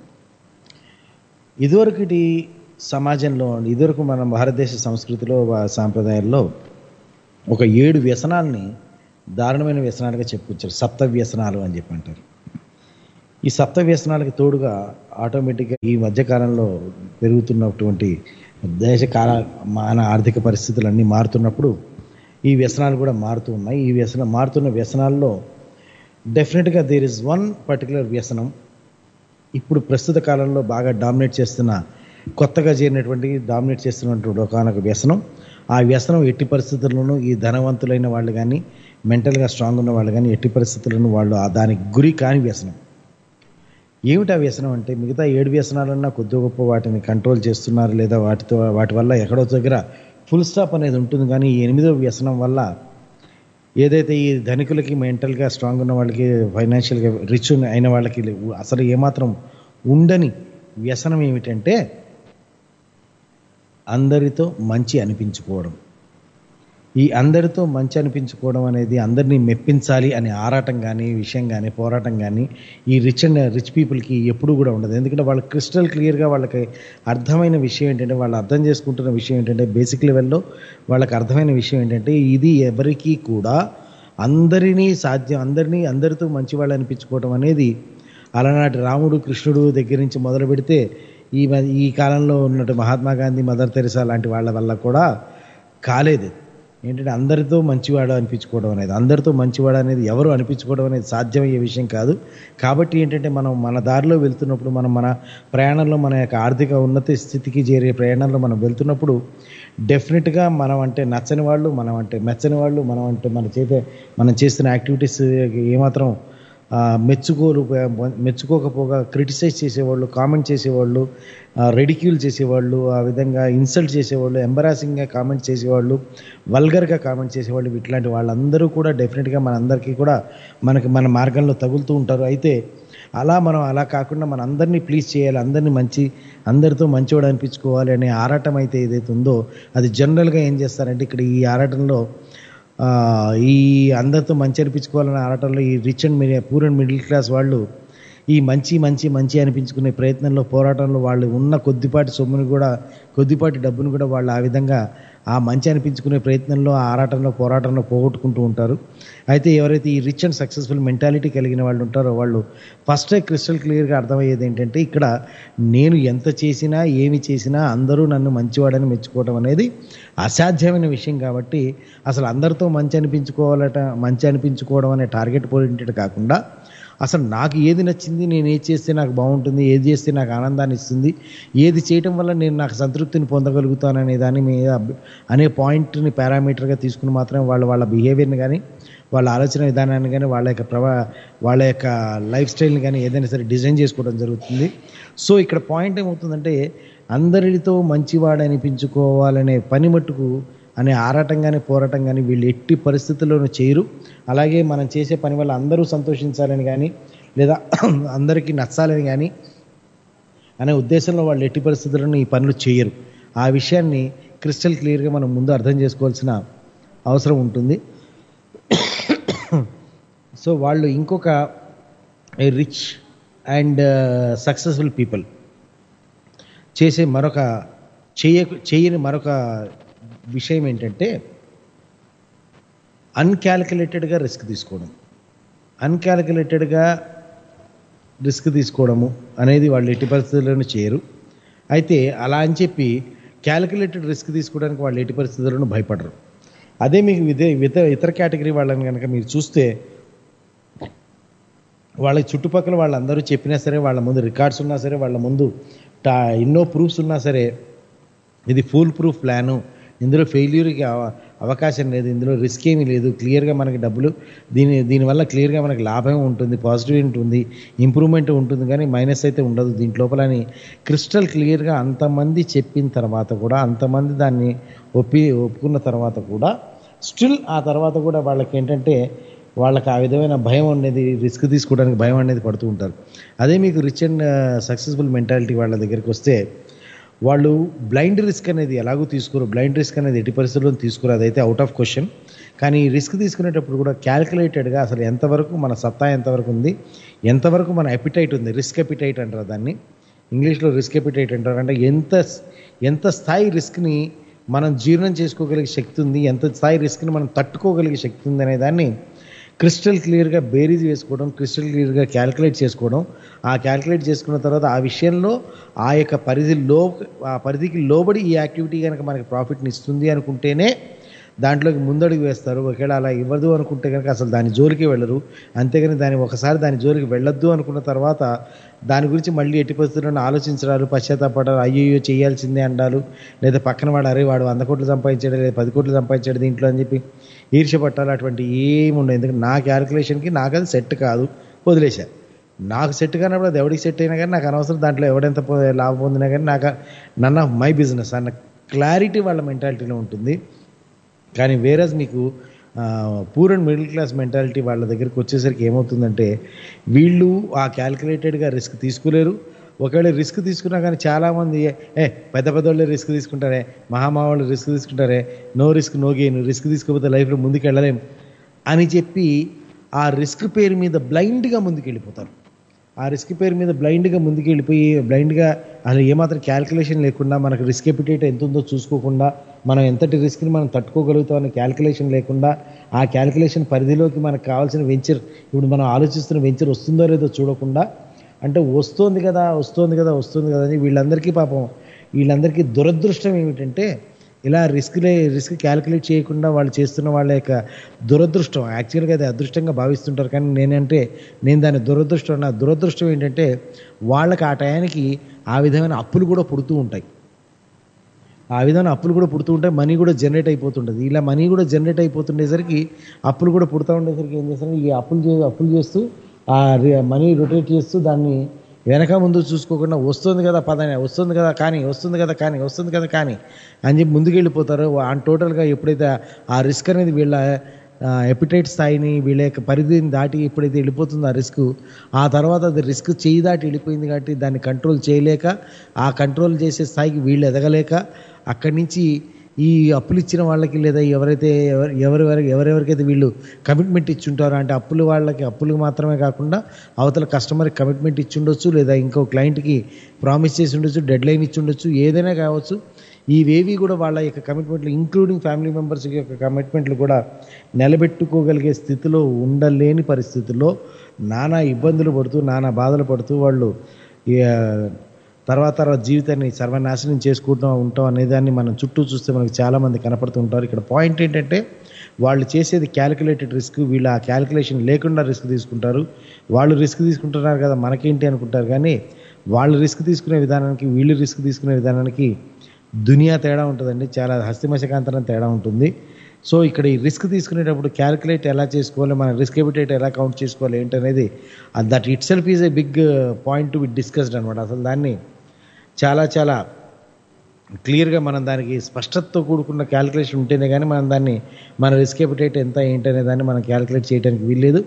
ఇదివరకటి సమాజంలో ఇదివరకు మన భారతదేశ సంస్కృతిలో వా- సాంప్రదాయాల్లో ఒక ఏడు వ్యసనాల్ని దారుణమైన వ్యసనాలుగా చెప్పుకొచ్చారు సప్త వ్యసనాలు అని చెప్పి అంటారు ఈ సప్త వ్యసనాలకు తోడుగా ఆటోమేటిక్గా ఈ మధ్యకాలంలో పెరుగుతున్నటువంటి దేశ కాల మన ఆర్థిక పరిస్థితులన్నీ మారుతున్నప్పుడు ఈ వ్యసనాలు కూడా మారుతూ ఉన్నాయి ఈ వ్యసన మారుతున్న వ్యసనాల్లో డెఫినెట్గా దేర్ ఇస్ వన్ పర్టికులర్ వ్యసనం ఇప్పుడు ప్రస్తుత కాలంలో బాగా డామినేట్ చేస్తున్న కొత్తగా చేరినటువంటి డామినేట్ చేస్తున్నటువంటి ఒకనొక వ్యసనం ఆ వ్యసనం ఎట్టి పరిస్థితుల్లోనూ ఈ ధనవంతులైన వాళ్ళు కానీ మెంటల్గా స్ట్రాంగ్ ఉన్న వాళ్ళు కానీ ఎట్టి పరిస్థితుల్లోనూ వాళ్ళు ఆ దానికి గురి కాని వ్యసనం ఏమిటి ఆ వ్యసనం అంటే మిగతా ఏడు వ్యసనాలన్నా కొద్ది గొప్ప వాటిని కంట్రోల్ చేస్తున్నారు లేదా వాటితో వాటి వల్ల ఎక్కడో దగ్గర ఫుల్ స్టాప్ అనేది ఉంటుంది కానీ ఈ ఎనిమిదో వ్యసనం వల్ల ఏదైతే ఈ ధనికులకి మెంటల్గా స్ట్రాంగ్ ఉన్న వాళ్ళకి ఫైనాన్షియల్గా రిచ్ అయిన వాళ్ళకి అసలు ఏమాత్రం ఉండని వ్యసనం ఏమిటంటే అందరితో మంచి అనిపించుకోవడం ఈ అందరితో మంచి అనిపించుకోవడం అనేది అందరినీ మెప్పించాలి అనే ఆరాటం కానీ విషయం కానీ పోరాటం కానీ ఈ రిచ్ అండ్ రిచ్ పీపుల్కి ఎప్పుడూ కూడా ఉండదు ఎందుకంటే వాళ్ళు క్రిస్టల్ క్లియర్గా వాళ్ళకి అర్థమైన విషయం ఏంటంటే వాళ్ళు అర్థం చేసుకుంటున్న విషయం ఏంటంటే బేసిక్ లెవెల్లో వాళ్ళకి అర్థమైన విషయం ఏంటంటే ఇది ఎవరికీ కూడా అందరినీ సాధ్యం అందరినీ అందరితో మంచి వాళ్ళు అనిపించుకోవడం అనేది అలనాటి రాముడు కృష్ణుడు దగ్గర నుంచి మొదలు పెడితే ఈ మ- ఈ కాలంలో ఉన్నట్టు మహాత్మా గాంధీ మదర్ తెరిసా లాంటి వాళ్ళ వల్ల కూడా కాలేదు ఏంటంటే అందరితో మంచివాడు అనిపించుకోవడం అనేది అందరితో మంచివాడు అనేది ఎవరు అనిపించుకోవడం అనేది సాధ్యమయ్యే విషయం కాదు కాబట్టి ఏంటంటే మనం మన దారిలో వెళ్తున్నప్పుడు మనం మన ప్రయాణంలో మన యొక్క ఆర్థిక ఉన్నత స్థితికి చేరే ప్రయాణంలో మనం వెళ్తున్నప్పుడు డెఫినెట్గా మనం అంటే నచ్చని వాళ్ళు మనం అంటే మెచ్చని వాళ్ళు మనం అంటే మన చేత మనం చేస్తున్న యాక్టివిటీస్ ఏమాత్రం ఆ, మెచ్చుకోరు మెచ్చుకోకపోగా క్రిటిసైజ్ చేసేవాళ్ళు కామెంట్ చేసేవాళ్ళు రెడిక్యూల్ చేసేవాళ్ళు ఆ విధంగా ఇన్సల్ట్ చేసేవాళ్ళు ఎంబరాసింగ్గా కామెంట్ చేసేవాళ్ళు వల్గర్గా కామెంట్ చేసేవాళ్ళు ఇట్లాంటి వాళ్ళందరూ కూడా డెఫినెట్గా మనందరికీ కూడా మనకి మన మార్గంలో తగులుతూ ఉంటారు అయితే అలా మనం అలా కాకుండా మన అందరినీ ప్లీజ్ చేయాలి అందరినీ మంచి అందరితో మంచివాడు అనిపించుకోవాలి అనే ఆరాటం అయితే ఏదైతే ఉందో అది జనరల్గా ఏం చేస్తారంటే ఇక్కడ ఈ ఆరాటంలో ఆ, ఈ అందరితో మంచి అనిపించుకోవాలనే ఆరాటంలో ఈ rich and middle poor and middle class వాళ్ళు ఈ మంచి మంచి మంచి అనిపించుకునే ప్రయత్నంలో పోరాటంలో వాళ్ళు ఉన్న కొద్దిపాటి సొమ్ముని కూడా కొద్దిపాటి డబ్బును కూడా వాళ్ళు ఆ విధంగా ఆ మంచి అనిపించుకునే ప్రయత్నంలో ఆ ఆరాటంలో పోరాటంలో పోగొట్టుకుంటూ ఉంటారు అయితే ఎవరైతే ఈ రిచ్ అండ్ సక్సెస్ఫుల్ మెంటాలిటీ కలిగిన వాళ్ళు ఉంటారో వాళ్ళు ఫస్ట్ క్రిస్టల్ క్లియర్గా అర్థమయ్యేది ఏంటంటే ఇక్కడ నేను ఎంత చేసినా ఏమి చేసినా అందరూ నన్ను మంచివాడని మెచ్చుకోవడం అనేది అసాధ్యమైన విషయం కాబట్టి అసలు అందరితో మంచి అనిపించుకోవాలట మంచి అనిపించుకోవడం అనే టార్గెట్ ఓరియంటెడ్ కాకుండా అసలు నాకు ఏది నచ్చింది నేను ఏది చేస్తే నాకు బాగుంటుంది ఏది చేస్తే నాకు ఆనందాన్ని ఇస్తుంది ఏది చేయటం వల్ల నేను నాకు సంతృప్తిని పొందగలుగుతాను అనే దాని మీద అబ్- అనే పాయింట్ని పారామీటర్గా తీసుకుని మాత్రమే వాళ్ళు వాళ్ళ బిహేవియర్ని కానీ వాళ్ళ ఆలోచన విధానాన్ని కానీ వాళ్ళ యొక్క ప్రభా వాళ్ళ యొక్క లైఫ్ స్టైల్ని కానీ ఏదైనా సరే డిజైన్ చేసుకోవడం జరుగుతుంది సో ఇక్కడ పాయింట్ ఏమవుతుందంటే అందరితో మంచివాడు అనిపించుకోవాలనే పని మట్టుకు అనే ఆరాటం కానీ పోరాటం కానీ వీళ్ళు ఎట్టి పరిస్థితుల్లోనూ చేయరు అలాగే మనం చేసే పని వల్ల అందరూ సంతోషించాలని కానీ లేదా అందరికీ నచ్చాలని కానీ అనే ఉద్దేశంలో వాళ్ళు ఎట్టి పరిస్థితుల్లోనూ ఈ పనులు చేయరు ఆ విషయాన్ని క్రిస్టల్ క్లియర్గా మనం ముందు అర్థం చేసుకోవాల్సిన అవసరం ఉంటుంది సో వాళ్ళు ఇంకొక రిచ్ అండ్ సక్సెస్ఫుల్ పీపుల్ చేసే మరొక చేయ చేయని మరొక విషయం ఏంటంటే అన్క్యాలిక్యులేటెడ్గా రిస్క్ తీసుకోవడం అన్క్యాలిక్యులేటెడ్గా రిస్క్ తీసుకోవడము అనేది వాళ్ళు ఎట్టి పరిస్థితుల్లోనూ చేయరు అయితే అలా అని చెప్పి క్యాలిక్యులేటెడ్ రిస్క్ తీసుకోవడానికి వాళ్ళు ఎట్టి పరిస్థితుల్లోనూ భయపడరు అదే మీకు ఇదే ఇతర ఇతర కేటగిరీ వాళ్ళని కనుక మీరు చూస్తే వాళ్ళ చుట్టుపక్కల వాళ్ళందరూ చెప్పినా సరే వాళ్ళ ముందు రికార్డ్స్ ఉన్నా సరే వాళ్ళ ముందు టా ఎన్నో ప్రూఫ్స్ ఉన్నా సరే ఇది ఫుల్ ప్రూఫ్ ప్లాను ఇందులో ఫెయిల్యూర్కి అవ- అవకాశం లేదు ఇందులో రిస్క్ ఏమీ లేదు క్లియర్గా మనకి డబ్బులు దీని దీనివల్ల క్లియర్గా మనకి లాభం ఉంటుంది పాజిటివ్ ఉంటుంది ఇంప్రూవ్మెంట్ ఉంటుంది కానీ మైనస్ అయితే ఉండదు దీంట్ లోపల అని క్రిస్టల్ క్లియర్గా అంతమంది చెప్పిన తర్వాత కూడా అంతమంది దాన్ని ఒప్పి ఒప్పుకున్న తర్వాత కూడా స్టిల్ ఆ తర్వాత కూడా వాళ్ళకి ఏంటంటే వాళ్ళకి ఆ విధమైన భయం అనేది రిస్క్ తీసుకోవడానికి భయం అనేది పడుతూ ఉంటారు అదే మీకు రిచ్ అండ్ సక్సెస్ఫుల్ మెంటాలిటీ వాళ్ళ దగ్గరికి వస్తే వాళ్ళు బ్లైండ్ రిస్క్ అనేది ఎలాగో తీసుకోరు బ్లైండ్ రిస్క్ అనేది ఎట్టి పరిస్థితుల్లో తీసుకోరు అదైతే అవుట్ ఆఫ్ క్వశ్చన్ కానీ ఈ రిస్క్ తీసుకునేటప్పుడు కూడా క్యాల్కులేటెడ్గా అసలు ఎంతవరకు మన సత్తా ఎంతవరకు ఉంది ఎంతవరకు మన ఎపిటైట్ ఉంది రిస్క్ ఎపిటైట్ అంటారు దాన్ని ఇంగ్లీష్లో రిస్క్ ఎపిటైట్ అంటారు అంటే ఎంత ఎంత స్థాయి రిస్క్ని మనం జీర్ణం చేసుకోగలిగే శక్తి ఉంది ఎంత స్థాయి రిస్క్ని మనం తట్టుకోగలిగే శక్తి ఉంది అనే దాన్ని క్రిస్టల్ క్లియర్గా బేరీజ్ వేసుకోవడం క్రిస్టల్ క్లియర్గా క్యాల్కులేట్ చేసుకోవడం ఆ క్యాల్కులేట్ చేసుకున్న తర్వాత ఆ విషయంలో ఆ యొక్క పరిధి లో ఆ పరిధికి లోబడి ఈ యాక్టివిటీ కనుక మనకి ప్రాఫిట్ని ఇస్తుంది అనుకుంటేనే దాంట్లోకి ముందడుగు వేస్తారు ఒకవేళ అలా ఇవ్వదు అనుకుంటే కనుక అసలు దాని జోలికి వెళ్ళరు అంతేగాని దాని ఒకసారి దాని జోలికి వెళ్ళొద్దు అనుకున్న తర్వాత దాని గురించి మళ్ళీ ఎట్టి పరిస్థితుల్లో ఆలోచించడాలు పశ్చాత్తాపడాలు అయ్యో చేయాల్సిందే అండాలు లేదా పక్కన వాడు అరే వాడు వంద కోట్లు సంపాదించాడు లేదా పది కోట్లు సంపాదించాడు దీంట్లో అని చెప్పి ఈర్ష్య పట్టాలి అటువంటి ఏమి ఉండదు ఎందుకంటే నా క్యాలిక్యులేషన్కి నాకు అది సెట్ కాదు వదిలేశా నాకు సెట్ కానప్పుడు అది ఎవరికి సెట్ అయినా కానీ నాకు అనవసరం దాంట్లో ఎవడెంత పో- లాభం పొందినా కానీ నాకు నన్న మై బిజినెస్ అన్న క్లారిటీ వాళ్ళ మెంటాలిటీలో ఉంటుంది కానీ వేరస్ మీకు poor and middle class mentality వాళ్ళ దగ్గరికి వచ్చేసరికి ఏమవుతుందంటే వీళ్ళు ఆ క్యాల్కులేటెడ్గా రిస్క్ తీసుకోలేరు ఒకవేళ రిస్క్ తీసుకున్నా కానీ చాలామంది ఏ పెద్ద పెద్ద వాళ్ళు రిస్క్ తీసుకుంటారే మహామా వాళ్ళు రిస్క్ తీసుకుంటారే no risk no gain risk తీసుకోకపోతే లైఫ్లో ముందుకు వెళ్ళలేం అని చెప్పి ఆ రిస్క్ పేరు మీద బ్లైండ్గా ముందుకు వెళ్ళిపోతారు ఆ రిస్క్ పేరు మీద బ్లైండ్గా ముందుకు వెళ్ళిపోయి బ్లైండ్గా అసలు ఏమాత్రం క్యాల్కులేషన్ లేకుండా మనకు రిస్క్ ఎపిటేట్ ఎంత ఉందో చూసుకోకుండా మనం ఎంతటి రిస్క్ని మనం తట్టుకోగలుగుతాం అనే క్యాల్కులేషన్ లేకుండా ఆ క్యాల్కులేషన్ పరిధిలోకి మనకు కావాల్సిన వెంచర్ ఇప్పుడు మనం ఆలోచిస్తున్న వెంచర్ వస్తుందో లేదో చూడకుండా అంటే వస్తోంది కదా వస్తోంది కదా వస్తుంది కదా అని వీళ్ళందరికీ పాపం వీళ్ళందరికీ దురదృష్టం ఏమిటంటే ఇలా రిస్క్లే రిస్క్ క్యాలిక్యులేట్ చేయకుండా వాళ్ళు చేస్తున్న వాళ్ళ యొక్క దురదృష్టం యాక్చువల్గా అది అదృష్టంగా భావిస్తుంటారు కానీ నేనంటే నేను దాని దురదృష్టం నా దురదృష్టం ఏంటంటే వాళ్ళకి ఆ టయానికి ఆ విధమైన అప్పులు కూడా పుడుతూ ఉంటాయి ఆ విధంగా అప్పులు కూడా పుడుతూ ఉంటాయి మనీ కూడా జనరేట్ అయిపోతుంటుంది ఇలా మనీ కూడా జనరేట్ అయిపోతుండేసరికి అప్పులు కూడా పుడతా ఉండేసరికి ఏం చేస్తారు ఈ అప్పులు చే అప్పులు చేస్తూ ఆ మనీ రొటేట్ చేస్తూ దాన్ని వెనక ముందు చూసుకోకుండా వస్తుంది కదా పదని వస్తుంది కదా కానీ వస్తుంది కదా కానీ వస్తుంది కదా కానీ అని చెప్పి ముందుకు వెళ్ళిపోతారు ఆ టోటల్గా ఎప్పుడైతే ఆ రిస్క్ అనేది వీళ్ళ ఎపిటైట్ స్థాయిని వీళ్ళ యొక్క పరిధిని దాటి ఎప్పుడైతే వెళ్ళిపోతుందో ఆ రిస్క్ ఆ తర్వాత అది రిస్క్ చేయి దాటి వెళ్ళిపోయింది కాబట్టి దాన్ని కంట్రోల్ చేయలేక ఆ కంట్రోల్ చేసే స్థాయికి వీళ్ళు ఎదగలేక అక్కడి నుంచి ఈ అప్పులు ఇచ్చిన వాళ్ళకి లేదా ఎవరైతే ఎవరు ఎవరెవరి ఎవరెవరికైతే వీళ్ళు కమిట్మెంట్ ఇచ్చి ఉంటారో అంటే అప్పులు వాళ్ళకి అప్పులు మాత్రమే కాకుండా అవతల కస్టమర్కి కమిట్మెంట్ ఇచ్చి ఉండొచ్చు లేదా ఇంకో క్లయింట్కి ప్రామిస్ చేసి ఉండొచ్చు డెడ్ లైన్ ఇచ్చి ఉండొచ్చు ఏదైనా కావచ్చు ఇవేవి కూడా వాళ్ళ యొక్క కమిట్మెంట్లు ఇంక్లూడింగ్ ఫ్యామిలీ మెంబర్స్ యొక్క కమిట్మెంట్లు కూడా నిలబెట్టుకోగలిగే స్థితిలో ఉండలేని పరిస్థితుల్లో నానా ఇబ్బందులు పడుతూ నానా బాధలు పడుతూ వాళ్ళు ఈ, ఆ, తర్వాత తర్వాత జీవితాన్ని సర్వనాశనం చేసుకుంటూ ఉంటాం అనే దాన్ని మనం చుట్టూ చూస్తే మనకు చాలామంది కనపడుతూ ఉంటారు ఇక్కడ పాయింట్ ఏంటంటే వాళ్ళు చేసేది క్యాలిక్యులేటెడ్ రిస్క్ వీళ్ళు ఆ క్యాలిక్యులేషన్ లేకుండా రిస్క్ తీసుకుంటారు వాళ్ళు రిస్క్ తీసుకుంటున్నారు కదా మనకేంటి అనుకుంటారు కానీ వాళ్ళు రిస్క్ తీసుకునే విధానానికి వీళ్ళు రిస్క్ తీసుకునే విధానానికి దునియా తేడా ఉంటుందండి చాలా హస్తిమశకాంతరం తేడా ఉంటుంది సో ఇక్కడ ఈ రిస్క్ తీసుకునేటప్పుడు క్యాలిక్యులేట్ ఎలా చేసుకోవాలి మన రిస్క్ ఎబిటేట్ ఎలా కౌంట్ చేసుకోవాలి ఏంటనేది that itself is a big point to be discussed అనమాట అసలు దాన్ని చాలా చాలా క్లియర్గా మనం దానికి స్పష్టతతో కూడుకున్న క్యాలిక్యులేషన్ ఉంటేనే కానీ మనం దాన్ని మన రిస్క్ ఎపిటేట్ ఎంత ఏంటనే దాన్ని మనం క్యాలిక్యులేట్ చేయడానికి వీల్లేదు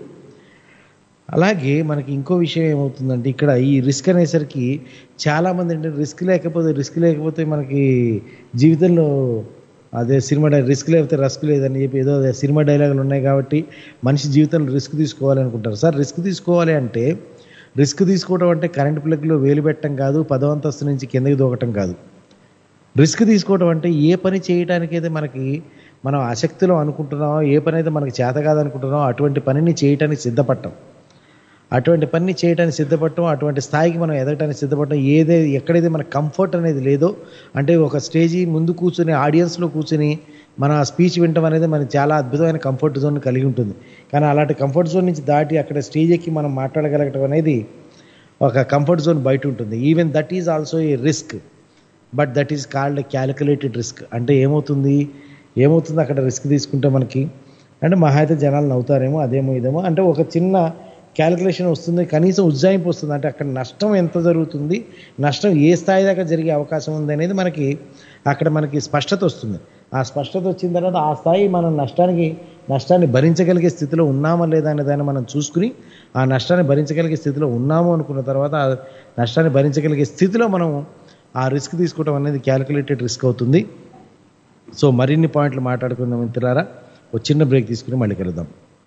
అలాగే మనకి ఇంకో విషయం ఏమవుతుందంటే ఇక్కడ ఈ రిస్క్ అనేసరికి చాలామంది అంటే రిస్క్ లేకపోతే రిస్క్ లేకపోతే మనకి జీవితంలో అదే సినిమా డై రిస్క్ లేకపోతే రస్క్ లేదని చెప్పి ఏదో అదే సినిమా డైలాగులు ఉన్నాయి కాబట్టి మనిషి జీవితంలో రిస్క్ తీసుకోవాలి అనుకుంటారు సార్ రిస్క్ తీసుకోవాలి అంటే రిస్క్ తీసుకోవడం అంటే కరెంట్ ప్లగ్లో వేలు పెట్టడం కాదు పదో అంతస్తు నుంచి కిందకి దూకటం కాదు రిస్క్ తీసుకోవడం అంటే ఏ పని చేయడానికైతే మనకి మనం ఆసక్తిలో అనుకుంటున్నామో ఏ పని అయితే మనకి చేత కాదనుకుంటున్నామో అటువంటి పనిని చేయటానికి సిద్ధపడటం అటువంటి పని చేయడానికి సిద్ధపడటం అటువంటి స్థాయికి మనం ఎదగటానికి సిద్ధపడటం ఏదే ఎక్కడైతే మన కంఫర్ట్ అనేది లేదో అంటే ఒక స్టేజీ ముందు కూర్చుని ఆడియన్స్లో కూర్చుని మన స్పీచ్ వినటం అనేది మనకి చాలా అద్భుతమైన కంఫర్ట్ జోన్ కలిగి ఉంటుంది కానీ అలాంటి కంఫర్ట్ జోన్ నుంచి దాటి అక్కడ స్టేజ్ ఎక్కి మనం మాట్లాడగలగటం అనేది ఒక కంఫర్ట్ జోన్ బయట ఉంటుంది even that is also a risk but that is called calculated risk అంటే ఏమవుతుంది ఏమవుతుంది అక్కడ రిస్క్ తీసుకుంటే మనకి అంటే మహా అయితే జనాలు నవ్వుతారేమో అదేమో ఇదేమో అంటే ఒక చిన్న క్యాలిక్యులేషన్ వస్తుంది కనీసం ఉజ్జాయింపు వస్తుంది అంటే అక్కడ నష్టం ఎంత జరుగుతుంది నష్టం ఏ స్థాయి దాకా జరిగే అవకాశం ఉంది అనేది మనకి అక్కడ మనకి స్పష్టత వస్తుంది ఆ స్పష్టత వచ్చిన తర్వాత ఆ స్థాయి మనం నష్టానికి నష్టాన్ని భరించగలిగే స్థితిలో ఉన్నామా లేదా అనే దాన్ని మనం చూసుకుని ఆ నష్టాన్ని భరించగలిగే స్థితిలో ఉన్నాము అనుకున్న తర్వాత ఆ నష్టాన్ని భరించగలిగే స్థితిలో మనం ఆ రిస్క్ తీసుకోవడం అనేది క్యాలిక్యులేటెడ్ రిస్క్ అవుతుంది సో మరిన్ని పాయింట్లు మాట్లాడుకుందాం మిత్రులారా ఒక చిన్న బ్రేక్ తీసుకుని మళ్ళీ కలుద్దాం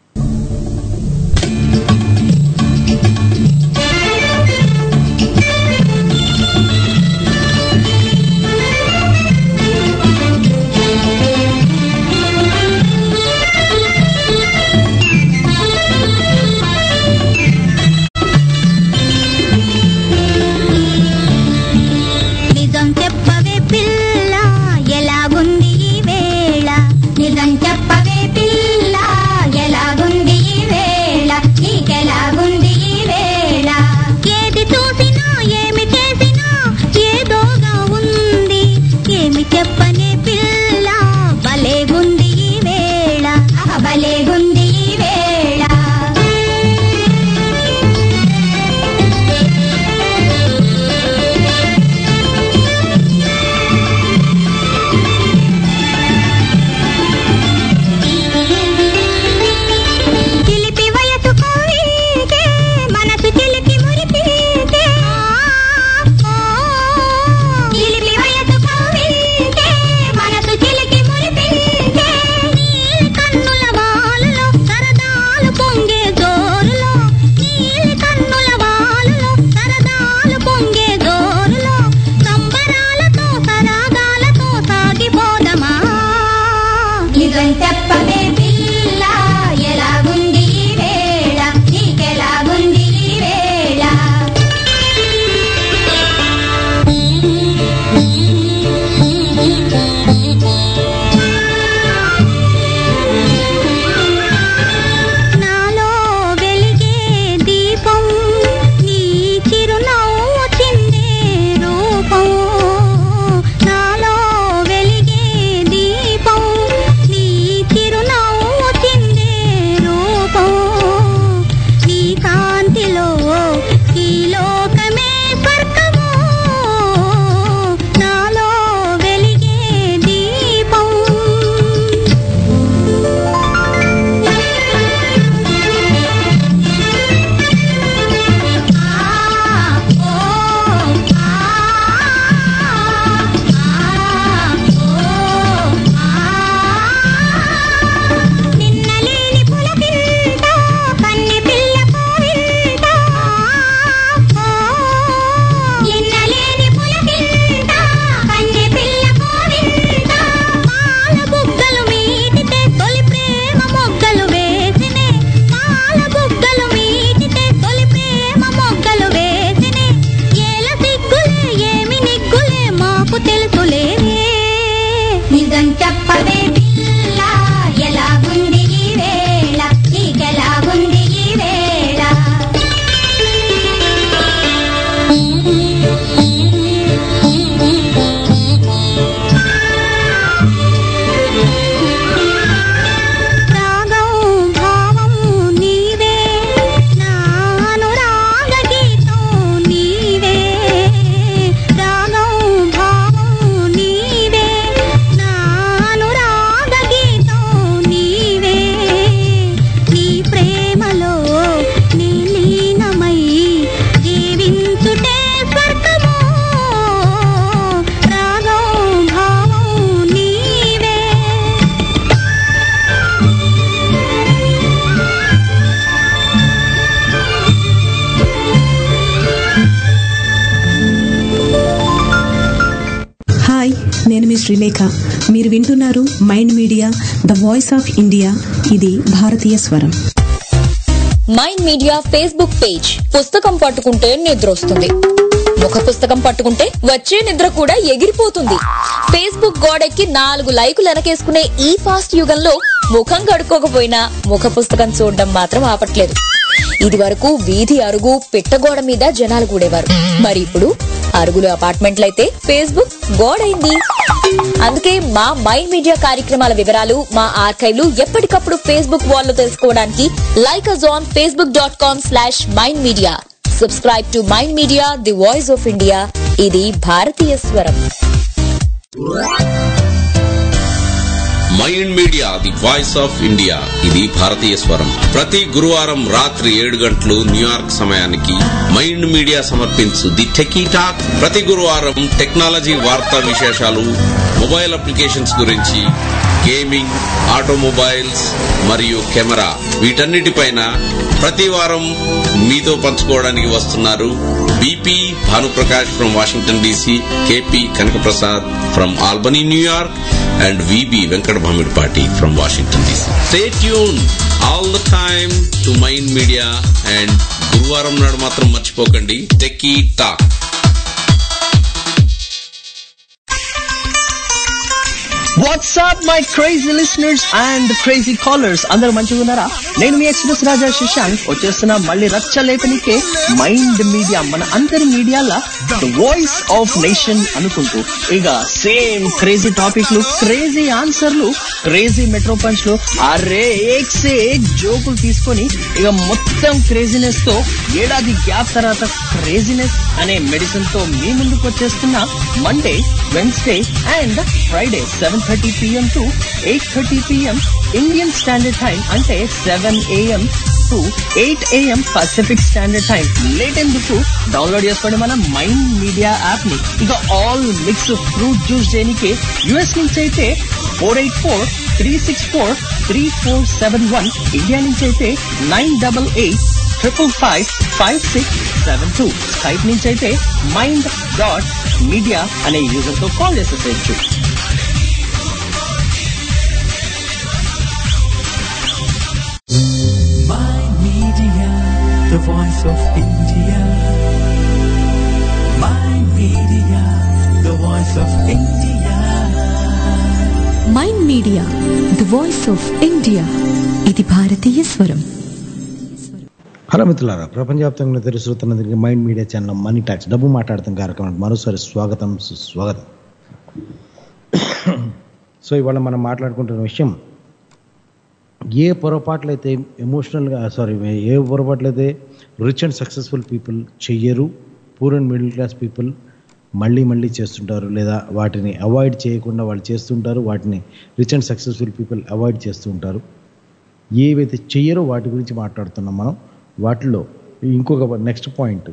నిజం చెప్పవే పిల్ల ఎలాగుంది ఈ వేళ నిజం చెప్పవే పిల్ల ఎలాగుంది ఈ వేళ నీకెలాగుంది ఈ వేళ ఏది చూసినా ఏమి చేసినా ఏదోగా ఉంది ఏమి చెప్పనే పిల్ల భలేగుంది ఈ వేళ భలేగుంది ఈ వేళ చిలిపి వయసు కోరికే మనసు చిలిపి మురిపికే చిలిపి వయసు కోరికే మనసు చిలిపి మురిపికే నీలి కన్నుల వాలులో సరదాలు పొంగే జోరులో నీలి కన్నుల వాలులో సరదాలు పొంగే జోరులో సంబరాలతో సరాగాలతో సాగిపోదమా నిజం చెప్పవే పిల్ల ఎలాగుంది ఈ వేళ నీకెలాగుంది ఈ వేళ నాలో వెలిగే దీపం నీ చిరునవ్వు చిందే రూపం నాలో వెలిగే దీపం నీ చిరునవ్వు నేను మీ శ్రీలేఖ మీరు వింటున్నారు mind media the voice of India ఇది భారతీయ స్వరం మైండ్ మీడియా ఫేస్బుక్ పేజ్ పుస్తకం పట్టుకుంటే నిద్ర వస్తుంది ముఖ పుస్తకం పట్టుకుంటే వచ్చే నిద్ర కూడా ఎగిరిపోతుంది ఫేస్బుక్ గోడెక్కి నాలుగు లైకులు వెనకేసుకునే ఈ ఫాస్ట్ యుగంలో ముఖం కడుక్కోకపోయినా ముఖ పుస్తకం చూడడం మాత్రం ఆపట్లేదు ఇది వరకు వీధి అరుగు పిట్టగోడ మీద జనాలు కూడేవారు మరి ఇప్పుడు అరుగులు అపార్ట్మెంట్లయితే ఫేస్బుక్ గోడైంది అందుకే మా మైండ్ మీడియా కార్యక్రమాల వివరాలు మా ఆర్కైవ్లు ఎప్పటికప్పుడు ఫేస్బుక్ వాల్లో తెలుసుకోవడానికి like us on Facebook dot com slash Mind Media subscribe to mind media the voice of India ఇది భారతీయ స్వరం Mind media the voice of India ఇది భారతీయ స్వరం ప్రతి గురువారం రాత్రి ఏడు గంటలు న్యూయార్క్ సమయానికి మైండ్ మీడియా సమర్పించు ది టెకీ టాక్ ప్రతి గురువారం టెక్నాలజీ వార్తా విశేషాలు మొబైల్ అప్లికేషన్స్ గురించి గేమింగ్ ఆటోమొబైల్స్ మరియు కెమెరా వీటన్నిటిపైన ప్రతి వారం మీతో పంచుకోవడానికి వస్తున్నారు BP Bhanuprakash from Washington DC KP Kanakaprasad from Albany New York and VB Venkat Bhamidpati from Washington DC. Stay tuned all the time to Mind Media and గురువారం నాడు మాత్రం మర్చిపోకండి techie talk what's up my crazy listeners and crazy callers అందరూ మంచిగా ఉన్నారా నేను మీ ఎక్స్ప్రెస్ రాజా శశాంక్ వచ్చేస్తున్నా మళ్ళీ రచ్చ లేపనికే మైండ్ మీడియా మన అందరి మీడియాల ద వాయిస్ ఆఫ్ నేషన్ అనుకుంటూ ఇక సేమ్ క్రేజీ టాపిక్లు క్రేజీ ఆన్సర్లు క్రేజీ మెట్రో పంచ్ లు అరే ఏక్ సే ఏక్ జోకులు తీసుకొని ఇక మొత్తం క్రేజీనెస్ తో ఏడాది గ్యాప్ తర్వాత క్రేజీనెస్ అనే మెడిసిన్ తో మీ ముందుకు వచ్చేస్తున్న Monday Wednesday and Friday seven thirty PM to eight thirty PM Indian Standard Time అంటే seven AM to eight AM Pacific Standard Time late ఎందుకు డౌన్లోడ్ చేసుకోండి మన మైండ్ మీడియా యాప్ ని ఇక ఆల్ మిక్స్ ఫ్రూట్ జ్యూస్ చేయడానికి యుఎస్ నుంచి అయితే four eight four three six four three four seven one India నుంచి అయితే nine double eight triple five five six seven two Skype నుంచి అయితే మైండ్ డాట్ మీడియా అనే యూజర్ తో కాల్ చేసేసేయచ్చు Mind Media, the voice of India. Mind Media, the voice of India. Mind media the voice of India ఇది భారతీయ స్వరం హలో మిత్రులారా ప్రపంచవ్యాప్తంగా తెలుస్తున్న దీనికి Mind media channel money talks డబ్బు మాట్లాడతాం కార్యక్రమానికి మరోసారి స్వాగతం సుస్వాగతం సో ఇవాళ మనం మాట్లాడుకుంటున్న విషయం ఏ పొరపాట్లయితే ఎమోషనల్గా సారీ ఏ పొరపాట్లయితే రిచ్ అండ్ సక్సెస్ఫుల్ పీపుల్ చెయ్యరు poor and middle class people మళ్ళీ మళ్ళీ చేస్తుంటారు లేదా వాటిని అవాయిడ్ చేయకుండా వాళ్ళు చేస్తుంటారు వాటిని rich and successful people avoid చేస్తూ ఉంటారు ఏవైతే చెయ్యరో వాటి గురించి మాట్లాడుతున్నాం మనం వాటిలో ఇంకొక నెక్స్ట్ పాయింట్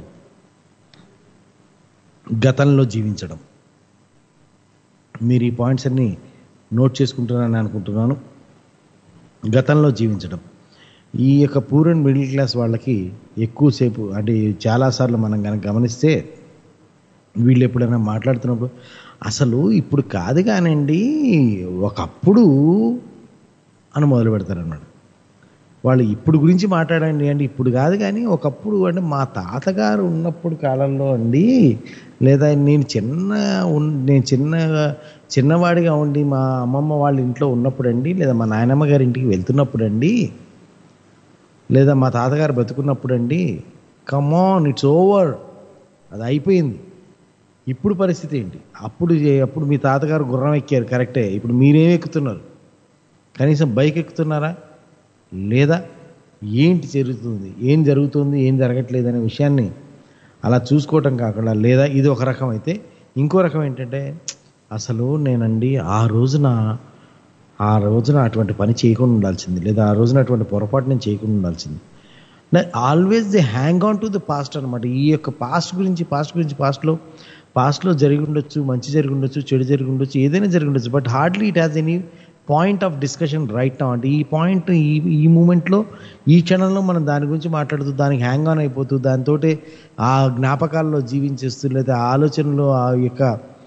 గతంలో జీవించడం మీరు ఈ పాయింట్స్ అన్ని నోట్ చేసుకుంటున్నారని అనుకుంటున్నాను గతంలో జీవించడం ఈ యొక్క పూర్ అండ్ మిడిల్ క్లాస్ వాళ్ళకి ఎక్కువసేపు అంటే చాలాసార్లు మనం కనుక గమనిస్తే వీళ్ళు ఎప్పుడైనా మాట్లాడుతున్నప్పుడు అసలు ఇప్పుడు కాదు కానండి ఒకప్పుడు అని మొదలు పెడతారన్నమాట వాళ్ళు ఇప్పుడు గురించి మాట్లాడండి అంటే ఇప్పుడు కాదు కానీ ఒకప్పుడు అంటే మా తాతగారు ఉన్నప్పుడు కాలంలో అండి లేదా నేను చిన్న ఉన్- నేను చిన్న చిన్నవాడిగా ఉండి మా అమ్మమ్మ వాళ్ళ ఇంట్లో ఉన్నప్పుడు అండి లేదా మా నాయనమ్మ గారి ఇంటికి వెళ్తున్నప్పుడు అండి లేదా మా తాతగారు బతుకున్నప్పుడు అండి కమాన్ ఇట్స్ ఓవర్ అది అయిపోయింది ఇప్పుడు పరిస్థితి ఏంటి అప్పుడు ఏ- అప్పుడు మీ తాతగారు గుర్రం ఎక్కారు కరెక్టే ఇప్పుడు మీరేం ఎక్కుతున్నారు కనీసం బైక్ ఎక్కుతున్నారా లేదా ఏంటి జరుగుతుంది ఏం జరుగుతుంది ఏం జరగట్లేదు అనే విషయాన్ని అలా చూసుకోవటం కాకుండా లేదా ఇది ఒక రకం అయితే ఇంకో రకం ఏంటంటే అసలు నేనండి ఆ రోజున ఆ రోజున అటువంటి పని చేయకుండా ఉండాల్సింది లేదా ఆ రోజున అటువంటి పొరపాటు నేను చేయకుండా ఉండాల్సింది always they hang on to the past అనమాట ఈ యొక్క పాస్ట్ గురించి పాస్ట్ గురించి పాస్ట్లో పాస్ట్లో జరిగి ఉండొచ్చు మంచి జరిగి ఉండొచ్చు చెడు జరిగి ఉండొచ్చు ఏదైనా జరిగి ఉండొచ్చు but hardly it has any point of discussion right నా అంటే ఈ పాయింట్ ఈ ఈ మూమెంట్లో ఈ క్షణంలో మనం దాని గురించి మాట్లాడుతూ దానికి హ్యాంగ్ ఆన్ అయిపోతూ దాంతో ఆ జ్ఞాపకాల్లో జీవించేస్తూ లేదా ఆ ఆలోచనలో ఆ యొక్క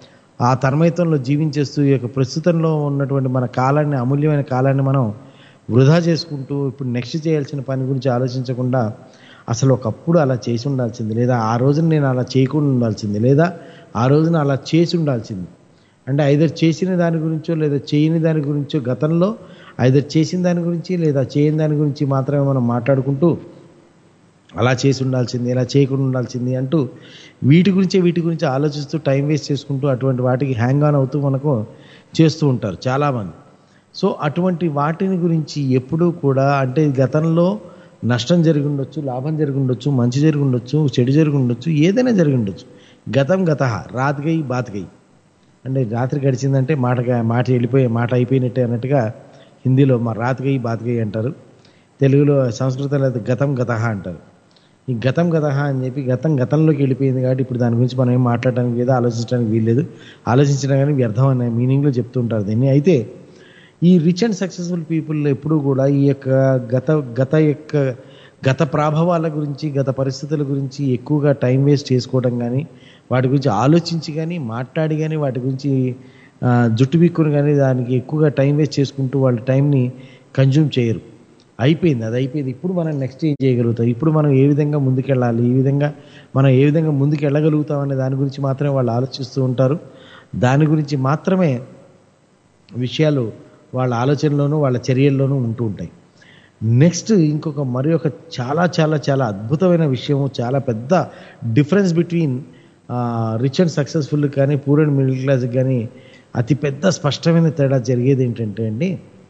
ఆ తన్మయత్వంలో జీవించేస్తూ ఈ యొక్క ప్రస్తుతంలో ఉన్నటువంటి మన కాలాన్ని అమూల్యమైన కాలాన్ని మనం వృధా చేసుకుంటూ ఇప్పుడు నెక్స్ట్ చేయాల్సిన పని గురించి ఆలోచించకుండా అసలు ఒకప్పుడు అలా చేసి ఉండాల్సింది లేదా ఆ రోజున నేను అలా చేయకుండా ఉండాల్సింది లేదా ఆ రోజున అలా చేసి ఉండాల్సింది అంటే ఐదర్ చేసిన దాని గురించో లేదా చేయని దాని గురించో గతంలో ఐదర్ చేసిన దాని గురించి లేదా చేయని దాని గురించి మాత్రమే మనం మాట్లాడుకుంటూ అలా చేసి ఉండాల్సింది ఇలా చేయకుండా ఉండాల్సింది అంటూ వీటి గురించే వీటి గురించి ఆలోచిస్తూ టైం వేస్ట్ చేసుకుంటూ అటువంటి వాటికి హ్యాంగ్ ఆన్ అవుతూ మనకు చేస్తూ ఉంటారు చాలామంది సో అటువంటి వాటిని గురించి ఎప్పుడూ కూడా అంటే గతంలో నష్టం జరిగి ఉండొచ్చు లాభం జరిగి ఉండొచ్చు మంచి జరిగి ఉండొచ్చు చెడు జరిగి ఉండొచ్చు ఏదైనా జరిగి ఉండొచ్చు గతం గత రాతిగై బాతిగై అంటే రాత్రి గడిచిందంటే మాట మాట వెళ్ళిపోయి మాట అయిపోయినట్టే అన్నట్టుగా హిందీలో మా రాతిగై బాతిగై అంటారు తెలుగులో సంస్కృతంలో అయితే గతం గత అంటారు ఈ గతం గత అని చెప్పి గతం గతంలోకి వెళ్ళిపోయింది కాబట్టి ఇప్పుడు దాని గురించి మనం ఏం మాట్లాడడానికి లేదు ఆలోచించడానికి వీల్లేదు ఆలోచించడం కానీ వ్యర్థం అనే మీనింగ్లో చెప్తుంటారు దీన్ని అయితే ఈ రిచ్ అండ్ సక్సెస్ఫుల్ పీపుల్ ఎప్పుడూ కూడా ఈ యొక్క గత గత యొక్క గత ప్రభావాల గురించి గత పరిస్థితుల గురించి ఎక్కువగా టైం వేస్ట్ చేసుకోవడం కానీ వాటి గురించి ఆలోచించి కానీ మాట్లాడి కానీ వాటి గురించి ఆ, జుట్టు బిక్కుని కానీ దానికి ఎక్కువగా టైం వేస్ట్ చేసుకుంటూ వాళ్ళ టైంని కన్జ్యూమ్ చేయరు అయిపోయింది అది అయిపోయింది ఇప్పుడు మనం నెక్స్ట్ ఏం చేయగలుగుతాం ఇప్పుడు మనం ఏ విధంగా ముందుకెళ్ళాలి ఈ విధంగా మనం ఏ విధంగా ముందుకు వెళ్ళగలుగుతాం అనే దాని గురించి మాత్రమే వాళ్ళు ఆలోచిస్తూ ఉంటారు దాని గురించి మాత్రమే విషయాలు వాళ్ళ ఆలోచనలోనూ వాళ్ళ చర్యల్లోనూ ఉంటూ ఉంటాయి నెక్స్ట్ ఇంకొక మరి ఒక చాలా చాలా చాలా అద్భుతమైన విషయము చాలా పెద్ద difference between rich and successful కానీ పూర్ అండ్ మిడిల్ క్లాస్ కానీ అతి పెద్ద స్పష్టమైన తేడా జరిగేది ఏంటంటే అండి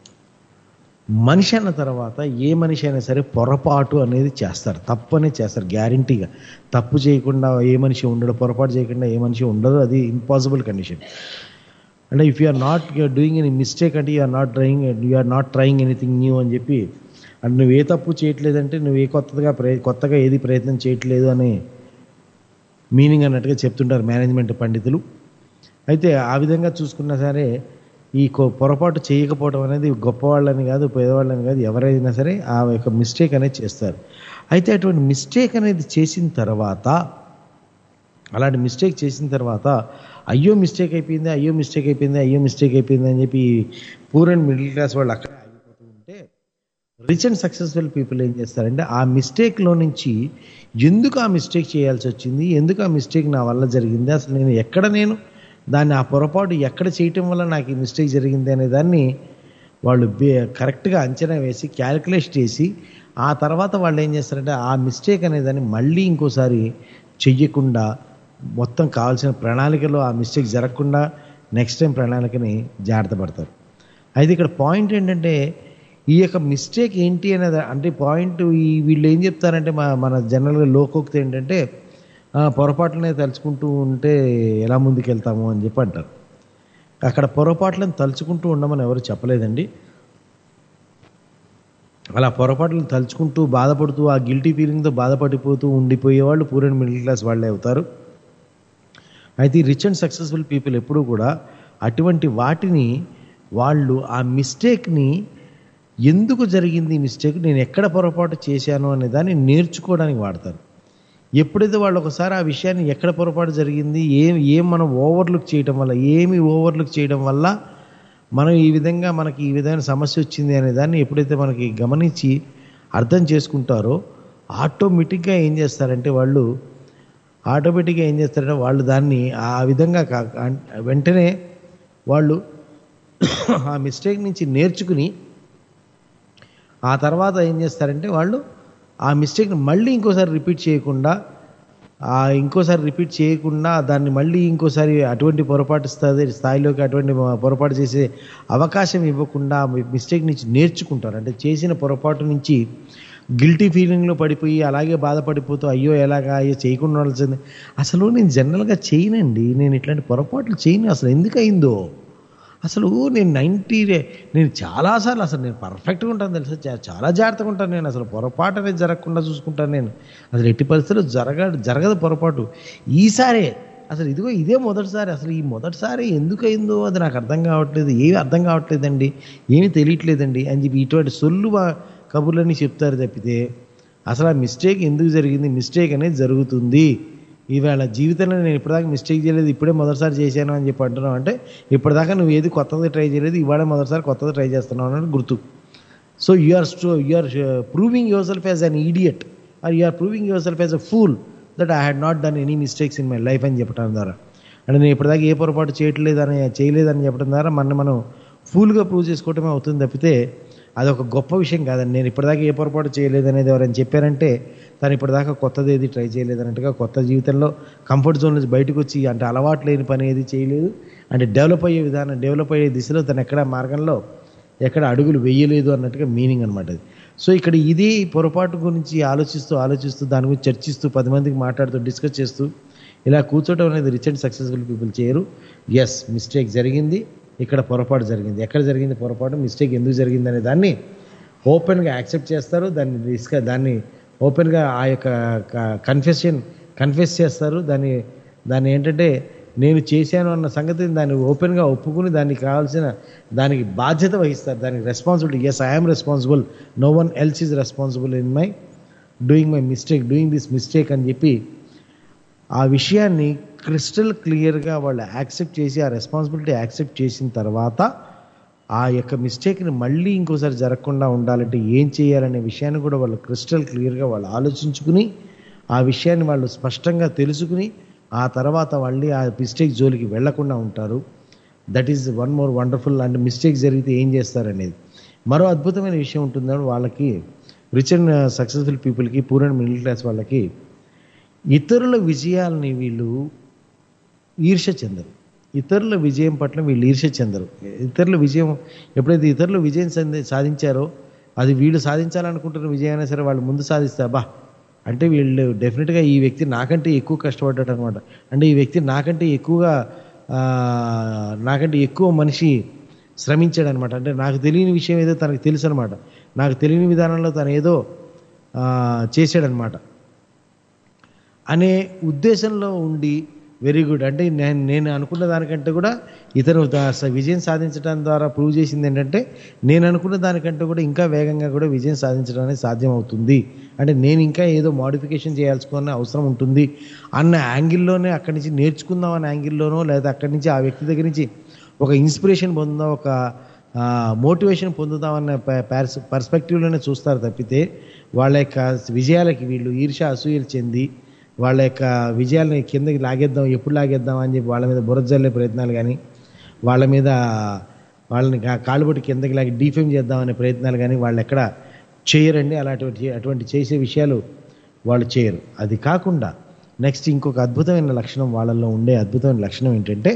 మనిషి అన్న తర్వాత ఏ మనిషి అయినా సరే పొరపాటు అనేది చేస్తారు తప్పు అనేది చేస్తారు గ్యారంటీగా తప్పు చేయకుండా ఏ మనిషి ఉండడు పొరపాటు చేయకుండా ఏ మనిషి ఉండదు అది ఇంపాసిబుల్ కండిషన్ అంటే if or not you're doing any mistake అంటే you're not trying you're not trying anything new అని చెప్పి అంటే నువ్వు ఏ తప్పు చేయట్లేదంటే నువ్వు ఏ కొత్తగా ప్రయ కొత్తగా ఏది ప్రయత్నం చేయట్లేదు అని మీనింగ్ అన్నట్టుగా చెప్తుంటారు మేనేజ్మెంట్ పండితులు అయితే ఆ విధంగా చూసుకున్నా సరే ఈ కొ- పొరపాటు చేయకపోవడం అనేది గొప్పవాళ్ళని కాదు పేదవాళ్ళని కాదు ఎవరైనా సరే ఆ యొక్క మిస్టేక్ అనేది చేస్తారు అయితే అటువంటి మిస్టేక్ అనేది చేసిన తర్వాత అలాంటి మిస్టేక్ చేసిన తర్వాత అయ్యో మిస్టేక్ అయిపోయింది అయ్యో మిస్టేక్ అయిపోయింది అయ్యో మిస్టేక్ అయిపోయింది అని చెప్పి పూర్ అండ్ మిడిల్ క్లాస్ వాళ్ళు అక్కడ ఆగిపోతూ ఉంటే రిచ్ అండ్ సక్సెస్ఫుల్ పీపుల్ ఏం చేస్తారంటే ఆ మిస్టేక్లో నుంచి ఎందుకు ఆ మిస్టేక్ చేయాల్సి వచ్చింది ఎందుకు ఆ మిస్టేక్ నా వల్ల జరిగింది అసలు నేను ఎక్కడ నేను దాన్ని ఆ పొరపాటు ఎక్కడ చేయటం వల్ల నాకు ఈ మిస్టేక్ జరిగింది అనే దాన్ని వాళ్ళు బే- కరెక్ట్గా అంచనా వేసి క్యాలిక్యులేట్ చేసి ఆ తర్వాత వాళ్ళు ఏం చేస్తారంటే ఆ మిస్టేక్ అనేదాన్ని మళ్ళీ ఇంకోసారి చెయ్యకుండా మొత్తం కావాల్సిన ప్రణాళికలో ఆ మిస్టేక్ జరగకుండా నెక్స్ట్ టైం ప్రణాళికని జాగ్రత్త పడతారు అయితే ఇక్కడ పాయింట్ ఏంటంటే ఈ యొక్క మిస్టేక్ ఏంటి అనేది అంటే పాయింట్ ఈ వీళ్ళు ఏం చెప్తారంటే మా మన జనరల్గా లోకోక్తి ఏంటంటే "ఆ, పొరపాట్లనే తలుచుకుంటూ ఉంటే ఎలా ముందుకెళ్తాము అని చెప్పి అంటారు అక్కడ పొరపాట్లను తలుచుకుంటూ ఉండమని ఎవరు చెప్పలేదండి అలా పొరపాట్లను తలుచుకుంటూ బాధపడుతూ ఆ గిల్టీ ఫీలింగ్తో బాధపడిపోతూ ఉండిపోయే వాళ్ళు పూర్ అండ్ మిడిల్ క్లాస్ వాళ్ళే అవుతారు అయితే ఈ రిచ్ అండ్ సక్సెస్ఫుల్ పీపుల్ ఎప్పుడూ కూడా అటువంటి వాటిని వాళ్ళు ఆ మిస్టేక్ని ఎందుకు జరిగింది ఈ మిస్టేక్ నేను ఎక్కడ పొరపాటు చేశాను అనే దాన్ని నేర్చుకోవడానికి వాడతారు ఎప్పుడైతే వాళ్ళు ఒకసారి ఆ విషయాన్ని ఎక్కడ పొరపాటు జరిగింది ఏం ఏం మనం ఓవర్లుక్ చేయడం వల్ల ఏమి ఓవర్లుక్ చేయడం వల్ల మనం ఈ విధంగా మనకి ఈ విధమైన సమస్య వచ్చింది అనే దాన్ని ఎప్పుడైతే మనకి గమనించి అర్థం చేసుకుంటారో ఆటోమేటిక్గా ఏం చేస్తారంటే వాళ్ళు ఆటోమేటిక్గా ఏం చేస్తారంటే వాళ్ళు దాన్ని ఆ విధంగా కా- అన్- వెంటనే వాళ్ళు ఆ మిస్టేక్ నుంచి నేర్చుకుని ఆ తర్వాత ఏం చేస్తారంటే వాళ్ళు ఆ మిస్టేక్ని మళ్ళీ ఇంకోసారి రిపీట్ చేయకుండా ఆ ఇంకోసారి రిపీట్ చేయకుండా దాన్ని మళ్ళీ ఇంకోసారి అటువంటి పొరపాటు స్థాయి స్థాయిలోకి అటువంటి పొరపాటు చేసే అవకాశం ఇవ్వకుండా ఆ మిస్టేక్ నుంచి నేర్చుకుంటారు అంటే చేసిన పొరపాటు నుంచి గిల్టీ ఫీలింగ్లో పడిపోయి అలాగే బాధపడిపోతూ అయ్యో ఎలాగా అయ్యో చేయకుండా ఉండాల్సింది అసలు నేను జనరల్గా చేయనండి నేను ఇట్లాంటి పొరపాట్లు చేయను అసలు ఎందుకు అయిందో అసలు నేను నైంటీ నేను చాలాసార్లు అసలు నేను పర్ఫెక్ట్గా ఉంటాను తెలుసా చా- చాలా జాగ్రత్తగా ఉంటాను నేను అసలు పొరపాటు అనేది జరగకుండా చూసుకుంటాను నేను అసలు ఎట్టి పరిస్థితుల్లో జరగ జరగదు పొరపాటు ఈసారే అసలు ఇదిగో ఇదే మొదటిసారి అసలు ఈ మొదటిసారి ఎందుకు అయిందో అది నాకు అర్థం కావట్లేదు ఏమి అర్థం కావట్లేదండి ఏమీ తెలియట్లేదండి అని చెప్పి ఇటువంటి సొల్లు వా- కబుర్లన్నీ చెప్తారు తప్పితే అసలు ఆ మిస్టేక్ ఎందుకు జరిగింది మిస్టేక్ అనేది జరుగుతుంది ఇవాళ జీవితంలో నేను ఇప్పటిదాకా మిస్టేక్ చేయలేదు ఇప్పుడే మొదటిసారి చేశాను అని చెప్పి అంటున్నావు అంటే ఇప్పటిదాకా నువ్వు ఏది కొత్తది ట్రై చేయలేదు ఇవాళ మొదటిసారి కొత్తది ట్రై చేస్తున్నావు అని గుర్తు సో యు ఆర్ స్టో you are proving yourself as an idiot or you are proving yourself as a fool that I had not done any mistakes in my life అని చెప్పడం ద్వారా అంటే నేను ఇప్పటిదాకా ఏ పొరపాటు చేయట్లేదని చేయలేదని చెప్పడం ద్వారా మనం మనం ఫూల్గా ప్రూవ్ చేసుకోవటమే అవుతుంది తప్పితే అదొక గొప్ప విషయం కాదండి నేను ఇప్పటిదాకా ఏ పొరపాటు చేయలేదనేది ఎవరైనా చెప్పారంటే తను ఇప్పటిదాకా కొత్తది ఏది ట్రై చేయలేదన్నట్టుగా కొత్త జీవితంలో కంఫర్ట్ జోన్ నుంచి బయటకు వచ్చి అంటే అలవాటు లేని పని ఏది చేయలేదు అంటే డెవలప్ అయ్యే విధానం డెవలప్ అయ్యే దిశలో తను ఎక్కడ మార్గంలో ఎక్కడ అడుగులు వేయలేదు అన్నట్టుగా మీనింగ్ అనమాట అది సో ఇక్కడ ఇది పొరపాటు గురించి ఆలోచిస్తూ ఆలోచిస్తూ దాని గురించి చర్చిస్తూ పది మందికి మాట్లాడుతూ డిస్కస్ చేస్తూ ఇలా కూర్చోవడం అనేది రిచ్ అండ్ సక్సెస్ఫుల్ పీపుల్ చేయరు ఎస్ మిస్టేక్ జరిగింది ఇక్కడ పొరపాటు జరిగింది ఎక్కడ జరిగింది పొరపాటు మిస్టేక్ ఎందుకు జరిగింది అనే దాన్ని ఓపెన్గా యాక్సెప్ట్ చేస్తారు దాన్ని రిస్క్ దాన్ని ఓపెన్గా ఆ యొక్క కన్ఫెషన్ కన్ఫెస్ చేస్తారు దాన్ని దాన్ని ఏంటంటే నేను చేశాను అన్న సంగతిని దాన్ని ఓపెన్గా ఒప్పుకుని దానికి కావాల్సిన దానికి బాధ్యత వహిస్తారు దానికి responsibility yes I'm responsible no one else is responsible in my doing my mistake doing this mistake అని చెప్పి ఆ విషయాన్ని క్రిస్టల్ క్లియర్గా వాళ్ళు యాక్సెప్ట్ చేసి ఆ రెస్పాన్సిబిలిటీ యాక్సెప్ట్ చేసిన తర్వాత ఆ యొక్క మిస్టేక్ని మళ్ళీ ఇంకోసారి జరగకుండా ఉండాలంటే ఏం చేయాలనే విషయాన్ని కూడా వాళ్ళు క్రిస్టల్ క్లియర్గా వాళ్ళు ఆలోచించుకుని ఆ విషయాన్ని వాళ్ళు స్పష్టంగా తెలుసుకుని ఆ తర్వాత మళ్ళీ ఆ మిస్టేక్ జోలికి వెళ్లకుండా ఉంటారు that is one more wonderful and mistake జరిగితే ఏం చేస్తారనేది మరో అద్భుతమైన విషయం ఉంటుందని వాళ్ళకి రిచ్ అండ్ సక్సెస్ఫుల్ పీపుల్కి పూర్ అండ్ మిడిల్ క్లాస్ వాళ్ళకి ఇతరుల విజయాలని వీళ్ళు ఈర్ష్య చెందరు ఇతరుల విజయం పట్ల వీళ్ళు ఈర్ష్య చెందరు ఇతరుల విజయం ఎప్పుడైతే ఇతరులు విజయం సంది- సాధించారో అది వీళ్ళు సాధించాలనుకుంటున్న విజయాన్ని సరే వాళ్ళు ముందు సాధిస్తే బా అంటే వీళ్ళు డెఫినెట్గా ఈ వ్యక్తి నాకంటే ఎక్కువ కష్టపడ్డాడు అనమాట అంటే ఈ వ్యక్తి నాకంటే ఎక్కువగా ఆ, నాకంటే ఎక్కువ మనిషి శ్రమించాడు అనమాట అంటే నాకు తెలియని విషయం ఏదో తనకు తెలుసు అనమాట నాకు తెలియని విధానంలో తను ఏదో ఆ, చేశాడనమాట అనే ఉద్దేశంలో ఉండి వెరీ గుడ్ అంటే నేను నేను అనుకున్న దానికంటే కూడా ఇతను దా- స- విజయం సాధించడం ద్వారా ప్రూవ్ చేసింది ఏంటంటే నేను అనుకున్న దానికంటే కూడా ఇంకా వేగంగా కూడా విజయం సాధించడం అనేది సాధ్యం అవుతుంది అంటే నేను ఇంకా ఏదో మోడిఫికేషన్ చేయాల్సుకున్న అవసరం ఉంటుంది అన్న యాంగిల్లోనే అక్కడి నుంచి నేర్చుకుందాం అన్న యాంగిల్లోనో లేదా అక్కడి నుంచి ఆ వ్యక్తి దగ్గర నుంచి ఒక ఇన్స్పిరేషన్ పొందుదాం ఒక మోటివేషన్ పొందుదామన్న పర్స్ పర్స్పెక్టివ్లోనే చూస్తారు తప్పితే వాళ్ళ యొక్క విజయాలకి వీళ్ళు ఈర్ష అసూయలు చెంది వాళ్ళ యొక్క విజయాలని కిందకి లాగేద్దాం ఎప్పుడు లాగేద్దాం అని చెప్పి వాళ్ళ మీద బురద జల్లే ప్రయత్నాలు కానీ వాళ్ళ మీద వాళ్ళని కా- కాలుబట్టి కిందకి లాగి డీఫేమ్ చేద్దామనే ప్రయత్నాలు కానీ వాళ్ళు ఎక్కడ చేయరండి అలాంటి అటువంటి చేసే విషయాలు వాళ్ళు చేయరు అది కాకుండా నెక్స్ట్ ఇంకొక అద్భుతమైన లక్షణం వాళ్ళల్లో ఉండే అద్భుతమైన లక్షణం ఏంటంటే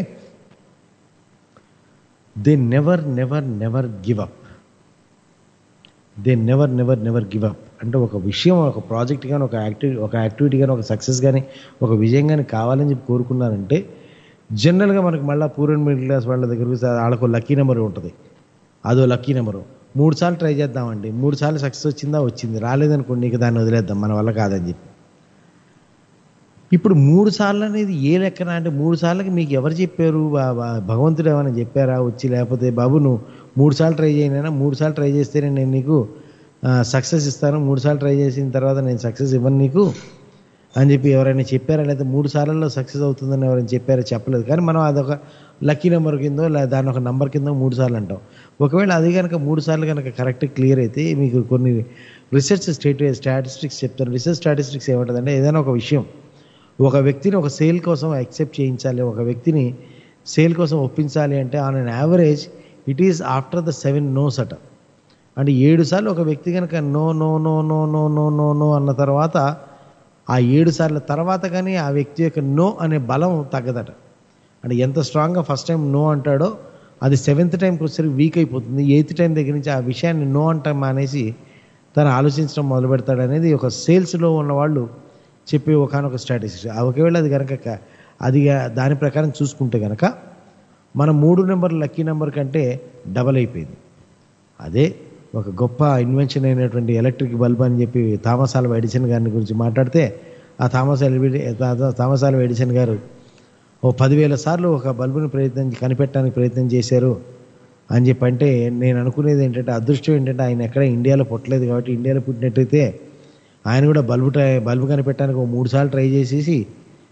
they never never never give up they never never never give up అంటే ఒక విషయం ఒక ప్రాజెక్ట్ కానీ ఒక యాక్టివిటీ ఒక యాక్టివిటీ కానీ ఒక సక్సెస్ కానీ ఒక విజయం కానీ కావాలని చెప్పి కోరుకున్నారంటే జనరల్గా మనకి మళ్ళీ పూర్ అండ్ మిడిల్ క్లాస్ వాళ్ళ దగ్గరకు వాళ్ళకు లక్కీ నెంబర్ ఉంటుంది అదో లక్కీ నెంబరు మూడు సార్లు ట్రై చేద్దామండి మూడు సార్లు సక్సెస్ వచ్చిందా వచ్చింది రాలేదనుకోండి ఇక దాన్ని వదిలేద్దాం మన వల్ల కాదని చెప్పి ఇప్పుడు మూడు సార్లు అనేది ఏ లెక్కన అంటే మూడు సార్లకి మీకు ఎవరు చెప్పారు బా- బా- భగవంతుడు ఏమైనా చెప్పారా వచ్చి లేకపోతే బాబు నువ్వు మూడు సార్లు ట్రై చేయనైనా మూడు సార్లు ట్రై చేస్తేనే నేను నీకు సక్సెస్ ఇస్తాను మూడు సార్లు ట్రై చేసిన తర్వాత నేను సక్సెస్ ఇవ్వను నీకు అని చెప్పి ఎవరైనా చెప్పారా లేదా మూడు సార్లలో సక్సెస్ అవుతుందని ఎవరైనా చెప్పారా చెప్పలేదు కానీ మనం అదొక లక్కీ నెంబర్ కిందో లేదా దాని ఒక నెంబర్ కింద మూడు సార్లు అంటాం ఒకవేళ అది కనుక మూడు సార్లు కనుక కరెక్ట్ క్లియర్ అయితే మీకు కొన్ని రీసెర్చ్ స్టేట్ స్టాటిస్టిక్స్ చెప్తారు రీసెర్చ్ స్టాటిస్టిక్స్ ఏమంటుందంటే ఏదైనా ఒక విషయం ఒక వ్యక్తిని ఒక సేల్ కోసం యాక్సెప్ట్ చేయించాలి ఒక వ్యక్తిని సేల్ కోసం ఒప్పించాలి అంటే on an average it is after the seven nos అట అంటే ఏడు సార్లు ఒక వ్యక్తి కనుక no no no no no no no no అన్న తర్వాత ఆ ఏడు సార్ల తర్వాత కానీ ఆ వ్యక్తి యొక్క నో అనే బలం తగ్గదట అంటే ఎంత స్ట్రాంగ్గా ఫస్ట్ టైం నో అంటాడో అది సెవెంత్ టైంకి వచ్చేసరికి వీక్ అయిపోతుంది ఎయిత్ టైం దగ్గర నుంచి ఆ విషయాన్ని నో అంటాం మానేసి తను ఆలోచించడం మొదలు పెడతాడు అనేది ఒక సేల్స్లో ఉన్న వాళ్ళు చెప్పే ఒకనొక స్ట్రాటజీ ఒకవేళ అది కనుక క- అది గా- దాని ప్రకారం చూసుకుంటే కనుక మన మూడు నెంబర్ లక్కీ నెంబర్ కంటే డబల్ అయిపోయింది అదే ఒక గొప్ప ఇన్వెన్షన్ అయినటువంటి ఎలక్ట్రిక్ బల్బ్ అని చెప్పి థామస్ ఆల్వా ఎడిసన్ గారిని గురించి మాట్లాడితే ఆ థామస్ ఎల్వి థామస్ ఆల్వా ఎడిసన్ గారు ఓ పదివేల సార్లు ఒక బల్బుని ప్రయత్నం కనిపెట్టడానికి ప్రయత్నం చేశారు అని చెప్పి అంటే నేను అనుకునేది ఏంటంటే అదృష్టం ఏంటంటే ఆయన ఎక్కడ ఇండియాలో పుట్టలేదు కాబట్టి ఇండియాలో పుట్టినట్టయితే ఆయన కూడా బల్బు ట్రై బల్బు కనిపెట్టడానికి ఒక మూడు సార్లు ట్రై చేసేసి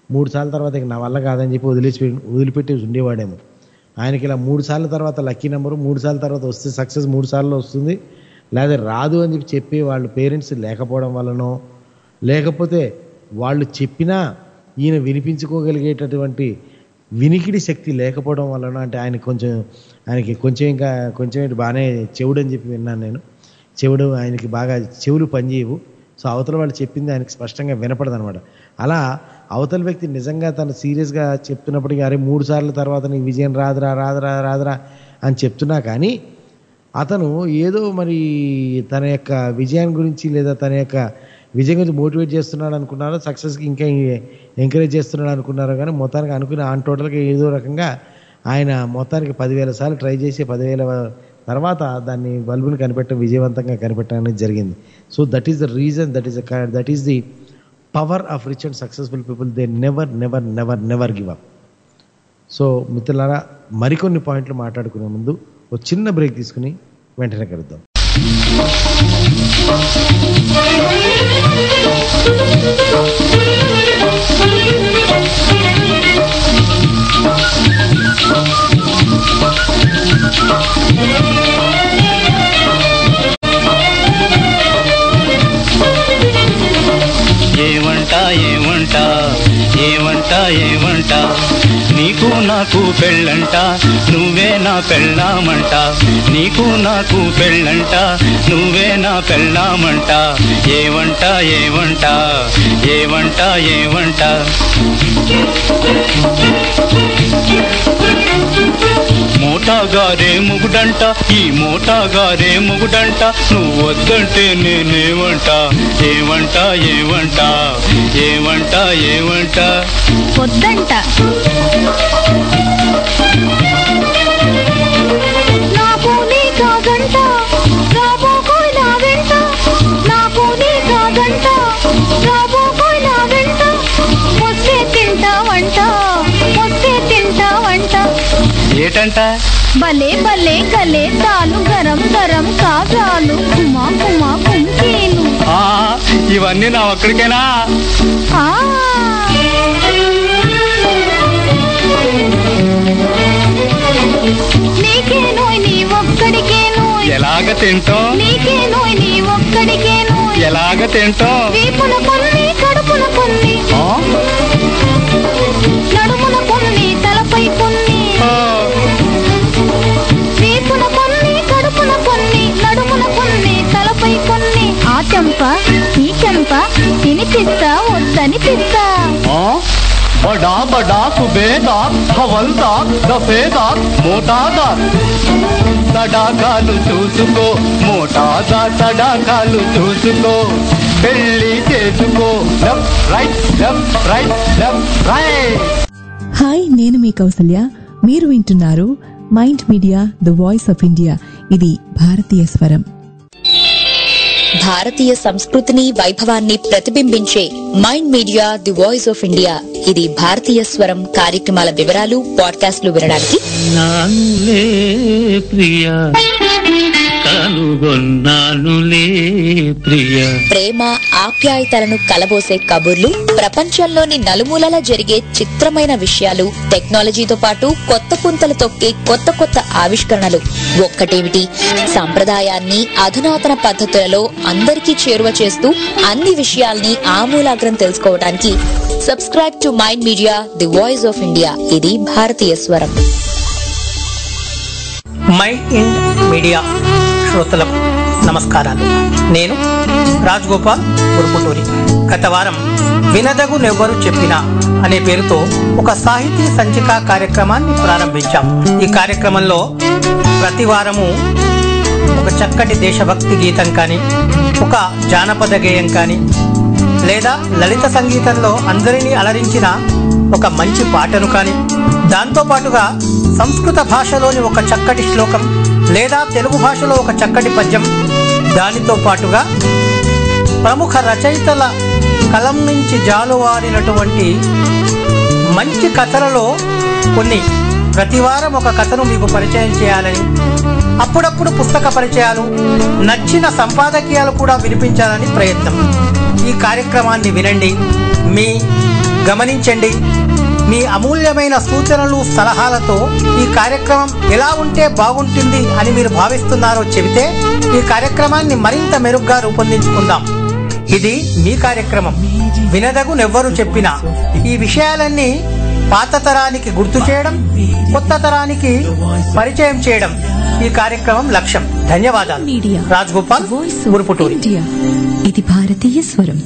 మూడు సార్ల తర్వాత ఇక నా వల్ల కాదని చెప్పి వదిలేసి వదిలిపెట్టి ఉండేవాడేమో ఆయనకి ఇలా మూడు సార్ల తర్వాత లక్కీ నెంబరు మూడు సార్ల తర్వాత వస్తే సక్సెస్ మూడు సార్లు వస్తుంది లేదా రాదు అని చెప్పి చెప్పి వాళ్ళ పేరెంట్స్ లేకపోవడం వల్లనో లేకపోతే వాళ్ళు చెప్పినా ఈయన వినిపించుకోగలిగేటటువంటి వినికిడి శక్తి లేకపోవడం వలన అంటే ఆయన కొంచెం ఆయనకి కొంచెం ఇంకా కొంచెం ఏంటి బాగానే చెవుడు అని చెప్పి విన్నాను నేను చెవుడు ఆయనకి బాగా చెవులు పనిచేయవు సో అవతల వాళ్ళు చెప్పింది ఆయనకి స్పష్టంగా వినపడదు అనమాట అలా అవతల వ్యక్తి నిజంగా తను సీరియస్గా చెప్తున్నప్పటికీ అరే మూడు సార్ల తర్వాత నీకు విజయం రాదురా రాదురా రాదురా అని చెప్తున్నా కానీ అతను ఏదో మరి తన యొక్క విజయాన్ని గురించి లేదా తన యొక్క విజయం గురించి మోటివేట్ చేస్తున్నాడు అనుకున్నారో సక్సెస్కి ఇంకా ఎంకరేజ్ చేస్తున్నాడు అనుకున్నారో కానీ మొత్తానికి అనుకున్న ఆన్ టోటల్గా ఏదో రకంగా ఆయన మొత్తానికి పదివేల సార్లు ట్రై చేసి పదివేల తర్వాత దాన్ని బల్బుని కనిపెట్టడం విజయవంతంగా కనిపెట్టడం అనేది జరిగింది so that is the reason that is that is the power of rich and successful people they never never never never give up so మిత్రులారా మరికొన్ని పాయింట్లు మాట్లాడుకునే ముందు ఒక చిన్న బ్రేక్ తీసుకుని వెంటనే కలుద్దాం ఏమంట ఏమంట ఏమంట ఏమంట నీకు నాకు పెళ్ళంట నువ్వే నా పెళ్ళామంట నీకు నాకు పెళ్ళంట నువ్వే నా పెళ్ళామంట ఏమంట ఏమంట ఏమంట ఏమంట మోటాగారే ముగుడంట ఈ మోటాగారే ముగుడంట నువ్వు వద్దంటే నేనేమంట ఏమంట ఏమంట ఏమంట ఏమంట వద్దంట నాకు నీ కాదంట రాబోకోయ్ నా వెంట నాకు నీ కాదంట రాబోకోయ్ నా వెంట వస్తే తింటావంట వస్తే తింటావంట ఏటంట భలే భలే కలే తాలు గరం గరం కాగాలు కుమా కుమా కుంకీలు ఆ ఇవన్నీ నా ఒక్కడికేనా ఆ నీకే నోయ్ నీ ఒక్కడికే నోయ్ ఎలాగ తింటాం నీకే నోయ్ నీ ఒక్కడికే నోయ్ ఎలాగ తింటాం వీపున కొన్ని కడుపున కొన్ని ఆ? నడుమున కొన్ని తలపై కొన్ని వీపున కొన్ని కడుపున కొన్ని నడుమున కొన్ని తలపై కొన్ని ఆ చెంప ఈ చెంప తినిపిస్తా వద్దనిపిస్తా ఆ? బడా బడా కుబేదార్ హవల్దార్ దఫేదార్ మోటాదార్ తడాకాలు చూసుకో మోటాదార్ తడాకాలు చూసుకో పెళ్లి చేసుకో left right left right left right hi నేను మీ కౌసల్య మీరు వింటున్నారు mind media the voice of India ఇది భారతీయ స్వరం భారతీయ సంస్కృతిని వైభవాన్ని ప్రతిబింబించే mind media the voice of India ఇది భారతీయ స్వరం కార్యక్రమాల వివరాలు పాడ్కాస్ట్లు వినడానికి నానులే ప్రియ కనుగొన్నానులే ప్రియ ప్రేమ ఆప్యాయతలను కలబోసే కబుర్లు ప్రపంచంలోని నలుమూలలా జరిగే చిత్రమైన విషయాలు టెక్నాలజీతో పాటు కొత్త పుంతలు తొక్కే కొత్త కొత్త ఆవిష్కరణలు ఒక్కటేమిటి సంప్రదాయాన్ని అధునాతన పద్ధతులలో అందరికీ చేరువ చేస్తూ అన్ని విషయాల్ని ఆమూలాగ్రం తెలుసుకోవడానికి subscribe to mind media the voice of India ఇది భారతీయ స్వరం మై ఇండ్ మీడియా శ్రోతలకు నమస్కారాలు నేను రాజ్ గోపాల్ గురుపుటూరి గత వారం వినదగు నెవ్వరు చెప్పినా అనే పేరుతో ఒక సాహితీ సంచిక కార్యక్రమాన్ని ప్రారంభించాం ఈ కార్యక్రమంలో ప్రతి వారము ఒక చక్కటి దేశభక్తి గీతం కానీ ఒక జానపద గేయం కానీ లేదా లలిత సంగీతంలో అందరినీ అలరించిన ఒక మంచి పాటను కానీ దాంతో పాటుగా సంస్కృత భాషలోని ఒక చక్కటి శ్లోకం లేదా తెలుగు భాషలో ఒక చక్కటి పద్యం దానితో పాటుగా ప్రముఖ రచయితల కలం నుంచి జాలువారినటువంటి మంచి కథలలో కొన్ని ప్రతివారం ఒక కథను మీకు పరిచయం చేయాలని అప్పుడప్పుడు పుస్తక పరిచయాలు నచ్చిన సంపాదకీయాలు కూడా వినిపించాలని ప్రయత్నం ఈ కార్యక్రమాన్ని వినండి మీ గమనించండి మీ అమూల్యమైన సూచనలు సలహాలతో ఈ కార్యక్రమం ఎలా ఉంటే బాగుంటుంది అని మీరు భావిస్తున్నారో చెబితే ఈ కార్యక్రమాన్ని మరింత మెరుగ్గా రూపొందించుకుందాం ఇది మీ కార్యక్రమం వినదగునెవ్వరు చెప్పినా ఈ విషయాలన్నీ పాత తరానికి గుర్తు చేయడం కొత్త తరానికి పరిచయం చేయడం ఈ కార్యక్రమం లక్ష్యం ధన్యవాదాలు రాజ్ గోపాల్ గురుపుటూరి ఇది భారతీయ స్వరం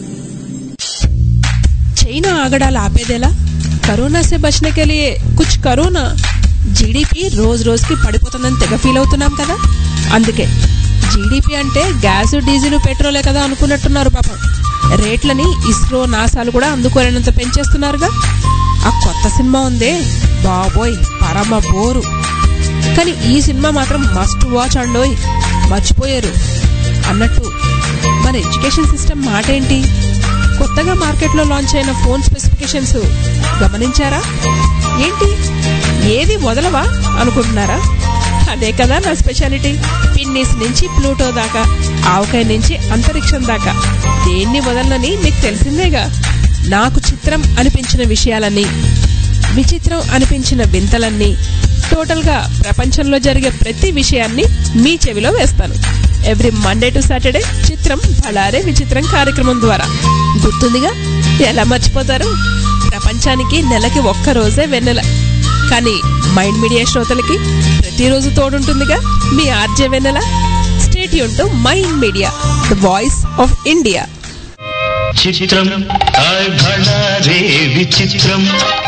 చైనా ఆగడాలు ఆపేదేలా కరోనా से बचने के लिए कुछ करो ना జీడిపి రోజు రోజుకి పడిపోతుందని తెగ ఫీల్ అవుతున్నాం కదా అందుకే జీడిపి అంటే గ్యాస్ డీజిల్ పెట్రోలే కదా అనుకున్నట్టున్నారు పాపం రేట్లని ఇస్రో నాసాలు కూడా అందుకోలేనంత పెంచేస్తున్నారుగా ఆ కొత్త సినిమా ఉందే బాబోయ్ పరమ బోరు కానీ ఈ సినిమా మాత్రం మస్ట్ వాచ్ అండోయ్ మర్చిపోయారు అన్నట్టు మన ఎడ్యుకేషన్ సిస్టమ్ మాట ఏంటి కొత్తగా మార్కెట్లో లాంచ్ అయిన ఫోన్ స్పెసిఫికేషన్స్ గమనించారా ఏంటి ఏది వదలవా అనుకుంటున్నారా అదే కదా నా స్పెషాలిటీ పిన్నిస్ నుంచి ప్లూటో దాకా ఆవకాయ నుంచి అంతరిక్షం దాకా దేన్ని వదలనని మీకు తెలిసిందేగా నాకు చిత్రం అనిపించిన విషయాలన్నీ విచిత్రం అనిపించిన వింతలన్నీ టోటల్ గా ప్రపంచంలో జరిగే ప్రతి విషయాన్ని మీ చెవిలో వేస్తాను ఎవ్రీ మండే టు సాటర్డే చిత్రం బళారే విచిత్రం కార్యక్రమం ద్వారా గుర్తుందిగా ఎలా మర్చిపోతారు ప్రపంచానికి నెలకి ఒక్క రోజే వెన్నెల కానీ మైండ్ మీడియా శ్రోతలకి ప్రతిరోజు తోడుంటుందిగా మీ RJ Vennela state to mind media the voice of India చిత్రం హాయ్ భళా రే విచిత్రం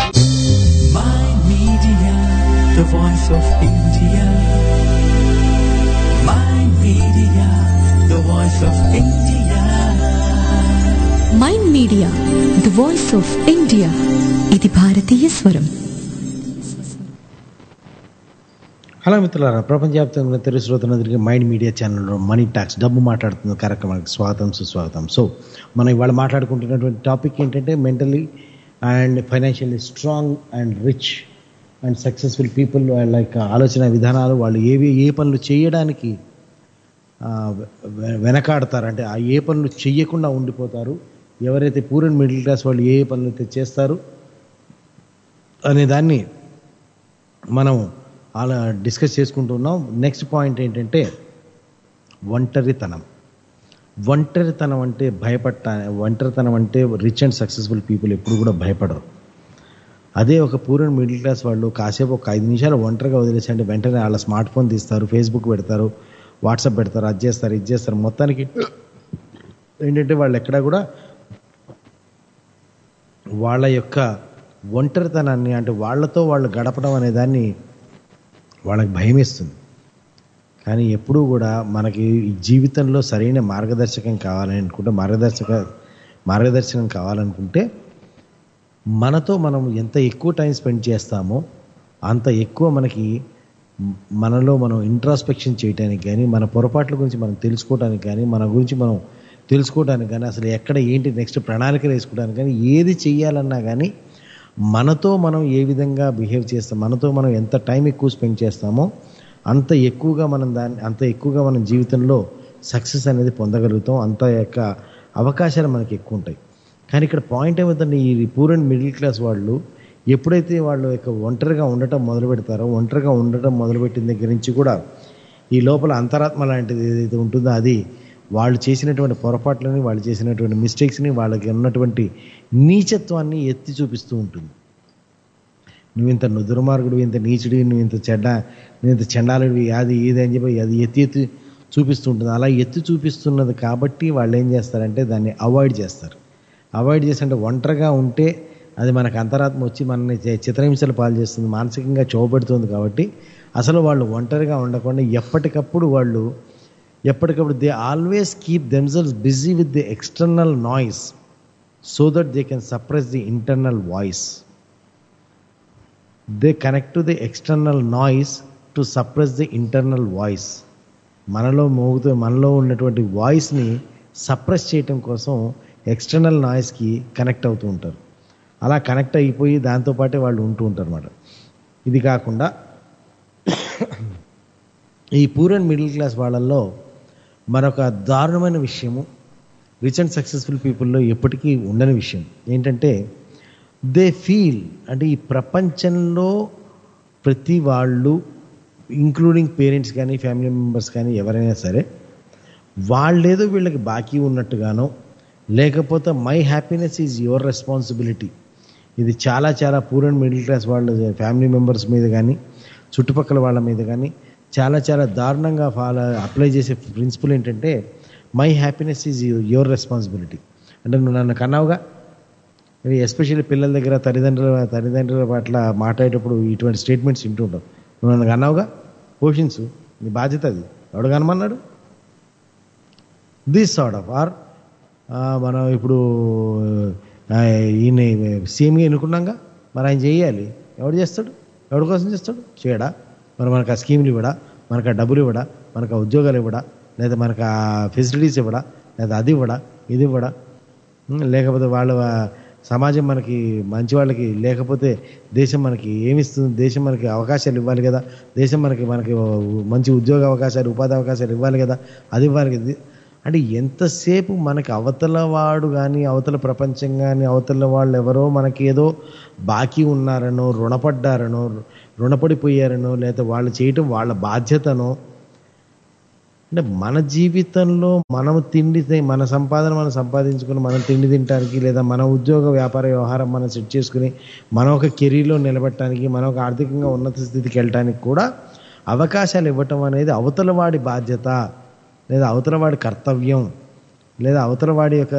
Media, the voice of India. Mind Media, the voice of India. Mind media the voice of India ఇది భారతీయ స్వరం హలో మిత్రులారా ప్రపంచవ్యాప్తంగా ఉన్న తెలుగు శ్రోతలందరికీ మైండ్ మీడియా ఛానల్లో మనీ టాక్స్ డబ్బు మాట్లాడుతున్న కార్యక్రమానికి స్వాగతం సుస్వాగతం సో మనం ఇవాళ మాట్లాడుకుంటున్నటువంటి టాపిక్ ఏంటంటే mentally and financially strong and rich and successful people like ఆలోచన విధానాలు వాళ్ళు ఏవి ఏ పనులు చేయడానికి ఆ, వె- వెనకాడతారు అంటే ఆ ఏ పనులు చెయ్యకుండా ఉండిపోతారు ఎవరైతే పూర్ అండ్ మిడిల్ క్లాస్ వాళ్ళు ఏ ఏ పనులు అయితే చేస్తారు అనే దాన్ని మనం అలా డిస్కస్ చేసుకుంటున్నాం నెక్స్ట్ పాయింట్ ఏంటంటే ఒంటరితనం ఒంటరితనం అంటే భయపట్ట ఒంటరితనం అంటే రిచ్ అండ్ సక్సెస్ఫుల్ పీపుల్ ఎప్పుడు కూడా భయపడరు అదే ఒక పూర్ అండ్ మిడిల్ క్లాస్ వాళ్ళు కాసేపు ఒక ఐదు నిమిషాలు ఒంటరిగా వదిలేసి అంటే వెంటనే వాళ్ళ స్మార్ట్ ఫోన్ తీస్తారు ఫేస్బుక్ పెడతారు వాట్సాప్ పెడతారు అది చేస్తారు ఇది చేస్తారు మొత్తానికి ఏంటంటే వాళ్ళు ఎక్కడా కూడా వాళ్ళ యొక్క ఒంటరితనాన్ని అంటే వాళ్ళతో వాళ్ళు గడపడం అనే దాన్ని వాళ్ళకి భయం వేస్తుంది కానీ ఎప్పుడూ కూడా మనకి ఈ జీవితంలో సరైన మార్గదర్శకం కావాలని అనుకుంటే మార్గదర్శక మార్గదర్శకం కావాలనుకుంటే మనతో మనం ఎంత ఎక్కువ టైం స్పెండ్ చేస్తామో అంత ఎక్కువ మనకి మనలో మనం ఇంట్రాస్పెక్షన్ చేయడానికి కానీ మన పొరపాట్ల గురించి మనం తెలుసుకోవడానికి కానీ మన గురించి మనం తెలుసుకోవడానికి కానీ అసలు ఎక్కడ ఏంటి నెక్స్ట్ ప్రణాళికలు వేసుకోవడానికి కానీ ఏది చెయ్యాలన్నా కానీ మనతో మనం ఏ విధంగా బిహేవ్ చేస్తాం మనతో మనం ఎంత టైం ఎక్కువ స్పెండ్ చేస్తామో అంత ఎక్కువగా మనం దాన్ని అంత ఎక్కువగా మనం జీవితంలో సక్సెస్ అనేది పొందగలుగుతాం అంత యొక్క అవకాశాలు మనకి ఎక్కువ ఉంటాయి కానీ ఇక్కడ పాయింట్ ఏమవుతుంది ఈ పూర్ అండ్ మిడిల్ క్లాస్ వాళ్ళు ఎప్పుడైతే వాళ్ళు యొక్క ఒంటరిగా ఉండటం మొదలు పెడతారో ఒంటరిగా ఉండటం మొదలుపెట్టిన దగ్గర నుంచి కూడా ఈ లోపల అంతరాత్మ లాంటిది ఏదైతే ఉంటుందో అది వాళ్ళు చేసినటువంటి పొరపాట్లని వాళ్ళు చేసినటువంటి మిస్టేక్స్ని వాళ్ళకి ఉన్నటువంటి నీచత్వాన్ని ఎత్తి చూపిస్తూ ఉంటుంది నువ్వు ఇంత దుర్మార్గుడు ఇంత నీచుడి నువ్వు ఇంత చెడ్డ నువ్వు ఇంత చెండాలుడివి అది ఇది అని చెప్పి అది ఎత్తి ఎత్తి చూపిస్తూ ఉంటుంది అలా ఎత్తి చూపిస్తున్నది కాబట్టి వాళ్ళు ఏం చేస్తారంటే దాన్ని అవాయిడ్ చేస్తారు అవాయిడ్ చేసి అంటే ఒంటరిగా ఉంటే అది మనకు అంతరాత్మ వచ్చి మనల్ని చి- చిత్రహింసలు పాలు చేస్తుంది మానసికంగా చూపెడుతుంది కాబట్టి అసలు వాళ్ళు ఒంటరిగా ఉండకుండా ఎప్పటికప్పుడు వాళ్ళు ఎప్పటికప్పుడు they always keep themselves busy with the external noise so that they can suppress the internal voice they connect to the external noise to suppress the internal voice మనలో మోగుతూ మనలో ఉన్నటువంటి వాయిస్ని సప్రెస్ చేయటం కోసం ఎక్స్టర్నల్ నాయిస్కి కనెక్ట్ అవుతూ ఉంటారు అలా కనెక్ట్ అయిపోయి దాంతోపాటే వాళ్ళు ఉంటూ ఉంటారు అన్నమాట ఇది కాకుండా ఈ పూర్ అండ్ మిడిల్ క్లాస్ వాళ్ళల్లో మరొక దారుణమైన విషయము రిచ్ అండ్ సక్సెస్ఫుల్ పీపుల్లో ఎప్పటికీ ఉండని విషయం ఏంటంటే దే ఫీల్ అంటే ఈ ప్రపంచంలో ప్రతి వాళ్ళు ఇంక్లూడింగ్ పేరెంట్స్ కానీ ఫ్యామిలీ మెంబర్స్ కానీ ఎవరైనా సరే వాళ్ళేదో వీళ్ళకి బాకీ ఉన్నట్టుగానో లేకపోతే my happiness is your responsibility ఇది చాలా చాలా పూర్ అండ్ మిడిల్ క్లాస్ వాళ్ళ ఫ్యామిలీ మెంబర్స్ మీద కానీ చుట్టుపక్కల వాళ్ళ మీద కానీ చాలా చాలా దారుణంగా ఫాలో అప్లై చేసే ప్రిన్సిపల్ ఏంటంటే my happiness is your responsibility అంటే నువ్వు నన్ను కన్నావుగా ఇవి ఎస్పెషల్లీ పిల్లల దగ్గర తల్లిదండ్రుల తల్లిదండ్రుల పట్ల మాట్లాడేటప్పుడు ఇటువంటి స్టేట్మెంట్స్ వింటూ ఉంటావు నువ్వు నన్ను కన్నావుగా పోషించు నీ బాధ్యత అది ఎవడు కనమన్నాడు దిస్ సార్ట్ ఆఫ్ ఆర్ మనం ఇప్పుడు ఆ, ఈయన సీఎంగా ఎన్నుకున్నాగా మరి ఆయన చేయాలి ఎవడు చేస్తాడు ఎవరి కోసం చేస్తాడు చేయడా మరి మనకు ఆ స్కీమ్లు ఇవ్వడా మనకు ఆ డబ్బులు ఇవ్వడా మనకు ఆ ఉద్యోగాలు ఇవ్వడా లేదా మనకు ఆ ఫెసిలిటీస్ ఇవ్వడా లేదా అది ఇవ్వడా ఇది ఇవ్వడా ఉం, లేకపోతే వాళ్ళ సమాజం మనకి మంచి వాళ్ళకి లేకపోతే దేశం మనకి ఏమిస్తుంది దేశం మనకి అవకాశాలు ఇవ్వాలి కదా దేశం మనకి మనకి మంచి ఉద్యోగ అవకాశాలు ఉపాధి అవకాశాలు ఇవ్వాలి కదా అది ఇవ్వాలి కదా అంటే ఎంతసేపు మనకి అవతల వాడు కానీ అవతల ప్రపంచం కానీ అవతల వాళ్ళు ఎవరో మనకి ఏదో బాకీ ఉన్నారనో రుణపడ్డారనో రుణపడిపోయారనో లేదా వాళ్ళు చేయటం వాళ్ళ బాధ్యతనో అంటే మన జీవితంలో మనం తిండి తి- మన సంపాదన మనం సంపాదించుకుని మనం తిండి తినడానికి లేదా మన ఉద్యోగ వ్యాపార వ్యవహారం మనం సెట్ చేసుకుని మనం ఒక కెరీర్లో నిలబెట్టడానికి మనం ఒక ఆర్థికంగా ఉన్నత స్థితికి వెళ్ళడానికి కూడా అవకాశాలు ఇవ్వటం అనేది అవతల వాడి బాధ్యత లేదా అవతల వాడి కర్తవ్యం లేదా అవతల వాడి యొక్క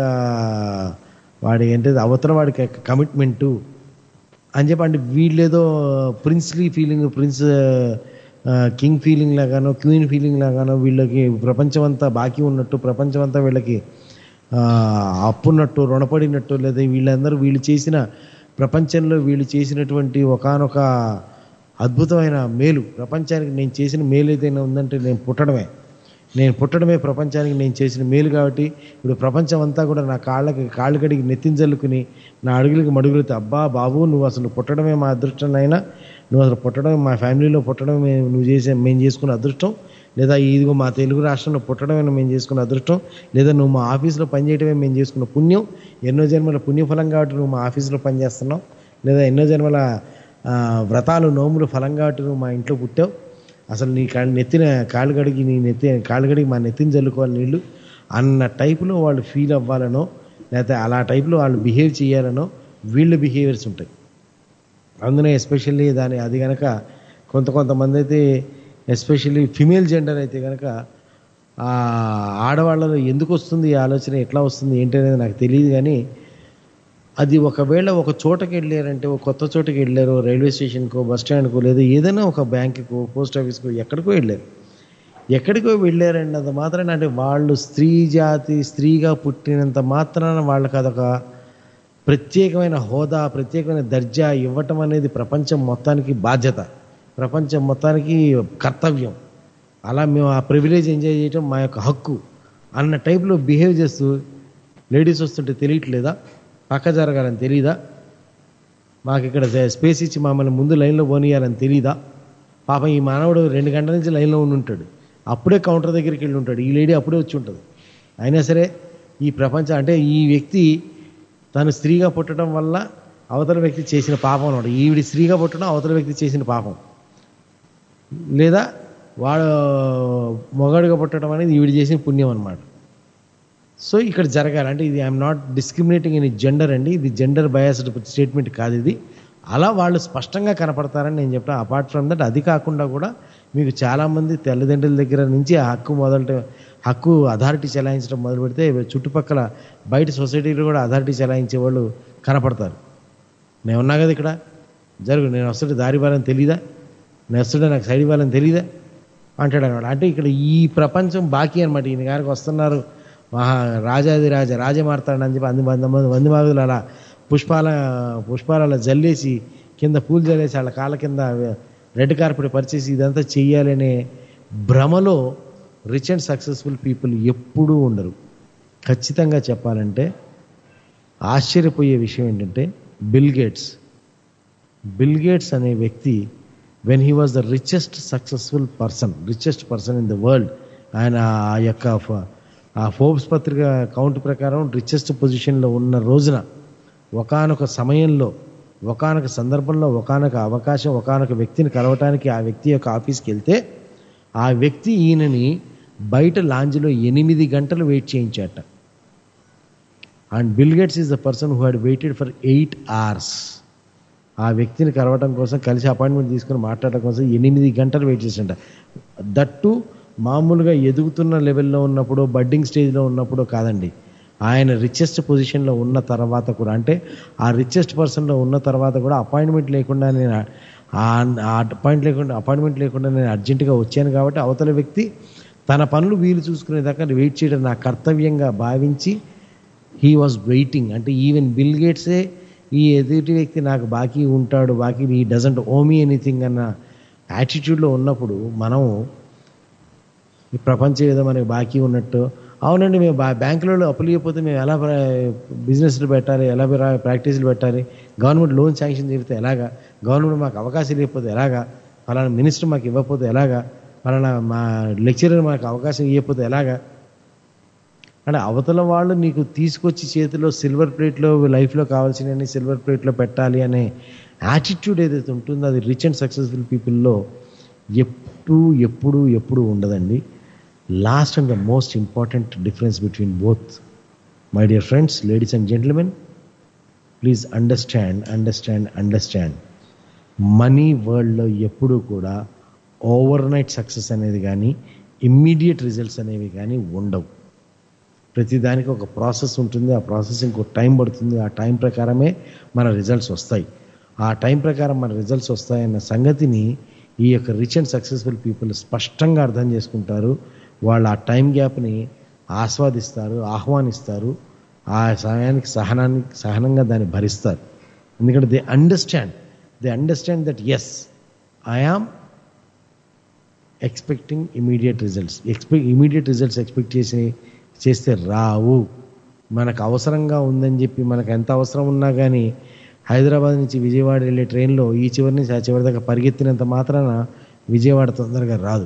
వాడి ఏంటిది అవతల వాడికి కమిట్మెంటు అని చెప్పి అంటే వీళ్ళేదో ప్రిన్స్లీ ఫీలింగ్ ప్రిన్స్ ఆ, కింగ్ ఫీలింగ్ లాగానో క్వీన్ ఫీలింగ్ లాగానో వీళ్ళకి ప్రపంచం అంతా బాకీ ఉన్నట్టు ప్రపంచం అంతా వీళ్ళకి ఆ, అప్పున్నట్టు రుణపడినట్టు లేదా వీళ్ళందరూ వీళ్ళు చేసిన ప్రపంచంలో వీళ్ళు చేసినటువంటి ఒకానొక అద్భుతమైన మేలు ప్రపంచానికి నేను చేసిన మేలు ఏదైనా ఉందంటే నేను పుట్టడమే నేను పుట్టడమే ప్రపంచానికి నేను చేసిన మేలు కాబట్టి ఇప్పుడు ప్రపంచం అంతా కూడా నా కాళ్ళకి కాళ్ళు కడిగి నెత్తింజల్లుకుని నా అడుగులకి మడుగులతో అబ్బా బాబు నువ్వు అసలు పుట్టడమే మా అదృష్టం అయినా నువ్వు అసలు పుట్టడం మా ఫ్యామిలీలో పుట్టడమే నువ్వు చేసే మేము చేసుకున్న అదృష్టం లేదా ఇదిగో మా తెలుగు రాష్ట్రంలో పుట్టడమే మేము చేసుకున్న అదృష్టం లేదా నువ్వు మా ఆఫీస్లో పనిచేయడమే మేము చేసుకున్న పుణ్యం ఎన్నో జన్మల పుణ్యఫలం కాబట్టి నువ్వు మా ఆఫీస్లో పనిచేస్తున్నావు లేదా ఎన్నో జన్మల ఆ, వ్రతాలు నోములు ఫలం కాబట్టి నువ్వు మా ఇంట్లో పుట్టావు అసలు నీ కాళ్ళు నెత్తిన కాళ్ళు కడిగి నీ నెత్తి కాళ్ళు కడిగి మా నెత్తిని చల్లుకోవాలి నీళ్ళు అన్న టైపులో వాళ్ళు ఫీల్ అవ్వాలనో లేకపోతే అలా టైప్లో వాళ్ళు బిహేవ్ చేయాలనో వీళ్ళ బిహేవియర్స్ ఉంటాయి అందులో ఎస్పెషల్లీ దాని అది కనుక కొంత కొంతమంది అయితే ఎస్పెషల్లీ ఫిమేల్ జెండర్ అయితే కనుక ఆ ఆడవాళ్ళలో ఎందుకు వస్తుంది ఈ ఆలోచన ఎట్లా వస్తుంది ఏంటి అనేది నాకు తెలియదు కానీ అది ఒకవేళ ఒక చోటకి వెళ్ళారంటే ఒక కొత్త చోటకి వెళ్ళారు రైల్వే స్టేషన్కో బస్ స్టాండ్కో లేదా ఏదైనా ఒక బ్యాంకుకో పోస్ట్ ఆఫీస్కో ఎక్కడికో వెళ్ళారు ఎక్కడికో వెళ్ళారండి అంత మాత్రాన అంటే వాళ్ళు స్త్రీ జాతి స్త్రీగా పుట్టినంత మాత్రాన వాళ్ళకి అదొక ప్రత్యేకమైన హోదా ప్రత్యేకమైన దర్జా ఇవ్వటం అనేది ప్రపంచం మొత్తానికి బాధ్యత ప్రపంచం మొత్తానికి కర్తవ్యం అలా మేము ఆ ప్రివిలేజ్ ఎంజాయ్ చేయటం మా యొక్క హక్కు అన్న టైప్లో బిహేవ్ చేస్తూ లేడీస్ వస్తుంటే తెలియట్లేదా పక్క జరగాలని తెలీదా మాకు ఇక్కడ స్పేస్ ఇచ్చి మమ్మల్ని ముందు లైన్లో పోనీయాలని తెలీదా పాపం ఈ మానవుడు రెండు గంటల నుంచి లైన్లో ఉండి ఉంటాడు అప్పుడే కౌంటర్ దగ్గరికి వెళ్ళి ఉంటాడు ఈ లేడీ అప్పుడే వచ్చి ఉంటుంది అయినా సరే ఈ ప్రపంచం అంటే ఈ వ్యక్తి తను స్త్రీగా పుట్టడం వల్ల అవతల వ్యక్తి చేసిన పాపం అనమాట ఈవిడి స్త్రీగా పుట్టడం అవతల వ్యక్తి చేసిన పాపం లేదా వాడు మొగాడుగా పుట్టడం అనేది ఈవిడ చేసిన పుణ్యం అనమాట సో ఇక్కడ జరగాలి అంటే ఇది I'm not discriminating in gender అండి ఇది జెండర్ బయాస్డ్ స్టేట్మెంట్ కాదు ఇది అలా వాళ్ళు స్పష్టంగా కనపడతారని నేను చెప్తాను అపార్ట్ ఫ్రమ్ దట్ అది కాకుండా కూడా మీకు చాలామంది తల్లిదండ్రుల దగ్గర నుంచి ఆ హక్కు మొదలు హక్కు అథారిటీ చెలాయించడం మొదలు పెడితే చుట్టుపక్కల బయట సొసైటీలో కూడా అథారిటీ చెలాయించే వాళ్ళు కనపడతారు నేను ఉన్నా కదా ఇక్కడ జరుగు నేను వస్తుంటే దారి ఇవ్వాలని తెలీదా నేను వస్తుంటే నాకు సైడ్ ఇవ్వాలని తెలీదా అంటాడు అనమాట అంటే ఇక్కడ ఈ ప్రపంచం బాకీ అనమాట ఈయన గారికి వస్తున్నారు మహా రాజాది రాజ రాజే మారుతాడు అని చెప్పి అంది వంద మంది వంది మాగులు అలా పుష్పాల పుష్పాలు అలా జల్లేసి కింద పూలు జల్లేసి వాళ్ళ కాళ్ళ కింద రెడ్ కార్పెట్ పరిచేసి ఇదంతా చెయ్యాలనే భ్రమలో రిచ్ అండ్ సక్సెస్ఫుల్ పీపుల్ ఎప్పుడూ ఉండరు ఖచ్చితంగా చెప్పాలంటే ఆశ్చర్యపోయే విషయం ఏంటంటే బిల్ గేట్స్ బిల్ గేట్స్ అనే వ్యక్తి when he was the richest successful person richest person in the world ఆయన ఆ యొక్క ఫ- ఆ ఫోర్బ్స్ పత్రిక కౌంట్ ప్రకారం రిచెస్ట్ పొజిషన్లో ఉన్న రోజున ఒకానొక సమయంలో ఒకానొక సందర్భంలో ఒకానొక అవకాశం ఒకానొక వ్యక్తిని కలవటానికి ఆ వ్యక్తి యొక్క ఆఫీస్కి వెళ్తే ఆ వ్యక్తి ఈయనని బయట లాంజ్లో ఎనిమిది గంటలు వెయిట్ చేయించాట and Bill Gates is the person who had waited for eight hours ఆ వ్యక్తిని కలవడం కోసం కలిసి అపాయింట్మెంట్ తీసుకుని మాట్లాడడం కోసం ఎనిమిది గంటలు వెయిట్ చేసింట దట్టు మామూలుగా ఎదుగుతున్న లెవెల్లో ఉన్నప్పుడు బడ్డింగ్ స్టేజ్లో ఉన్నప్పుడు కాదండి ఆయన రిచెస్ట్ పొజిషన్లో ఉన్న తర్వాత కూడా అంటే ఆ రిచెస్ట్ పర్సన్లో ఉన్న తర్వాత కూడా అపాయింట్మెంట్ లేకుండా నేను ఆ అపాయింట్ లేకుండా అపాయింట్మెంట్ లేకుండా నేను అర్జెంటుగా వచ్చాను కాబట్టి అవతల వ్యక్తి తన పనులు వీలు చూసుకునేదాకా వెయిట్ చేయడం నా కర్తవ్యంగా భావించి హీ వాజ్ వెయిటింగ్ అంటే ఈవెన్ బిల్ గేట్సే ఈ ఎదుటి వ్యక్తి నాకు బాకీ ఉంటాడు బాకీ ఈ డజంట్ ఓమీ ఎనీథింగ్ అన్న యాటిట్యూడ్లో ఉన్నప్పుడు మనం ఈ ప్రపంచం ఏదో మనకి బాకీ ఉన్నట్టు అవునండి మేము బా బ్యాంకులలో అప్పులు ఇవ్వకపోతే మేము ఎలా బిజినెస్లు పెట్టాలి ఎలా ప్రా- ప్రాక్టీసులు పెట్టాలి గవర్నమెంట్ లోన్ శాంక్షన్ చేస్తే ఎలాగా గవర్నమెంట్ మాకు అవకాశాలు ఇవ్వకపోతే ఎలాగా ఫలానా మినిస్టర్ మాకు ఇవ్వకపోతే ఎలాగా ఫలానా మా లెక్చరర్ మాకు అవకాశం ఇవ్వకపోతే ఎలాగా అంటే అవతల వాళ్ళు నీకు తీసుకొచ్చి చేతిలో సిల్వర్ ప్లేట్లో లైఫ్లో కావాల్సినవి సిల్వర్ ప్లేట్లో పెట్టాలి అనే యాటిట్యూడ్ ఏదైతే ఉంటుందో అది రిచ్ అండ్ సక్సెస్ఫుల్ పీపుల్లో ఎప్పుడు ఎప్పుడు ఎప్పుడు ఉండదండి last and the most important difference between both my dear friends ladies and gentlemen please understand understand understand money వరల్డ్లో ఎప్పుడూ కూడా ఓవర్ నైట్ సక్సెస్ అనేది కానీ ఇమ్మీడియట్ రిజల్ట్స్ అనేవి కానీ ఉండవు ప్రతిదానికి ఒక ప్రాసెస్ ఉంటుంది ఆ ప్రాసెస్ ఇంకో టైం పడుతుంది ఆ టైం ప్రకారమే మన రిజల్ట్స్ వస్తాయి ఆ టైం ప్రకారం మన రిజల్ట్స్ వస్తాయన్న సంగతిని ఈ యొక్క రిచ్ అండ్ సక్సెస్ఫుల్ పీపుల్ స్పష్టంగా అర్థం చేసుకుంటారు వాళ్ళు ఆ టైం గ్యాప్ని ఆస్వాదిస్తారు ఆహ్వానిస్తారు ఆ సమయానికి సహనాన్ని సహనంగా దాన్ని భరిస్తారు ఎందుకంటే they understand they understand that yes I am expecting immediate results expect immediate results expect చేసి చేస్తే రావు మనకు అవసరంగా ఉందని చెప్పి మనకు ఎంత అవసరం ఉన్నా కానీ హైదరాబాద్ నుంచి విజయవాడ వెళ్ళే ట్రైన్లో ఈ చివరి నుంచి ఆ చివరి దాకా పరిగెత్తినంత మాత్రాన విజయవాడ తొందరగా రాదు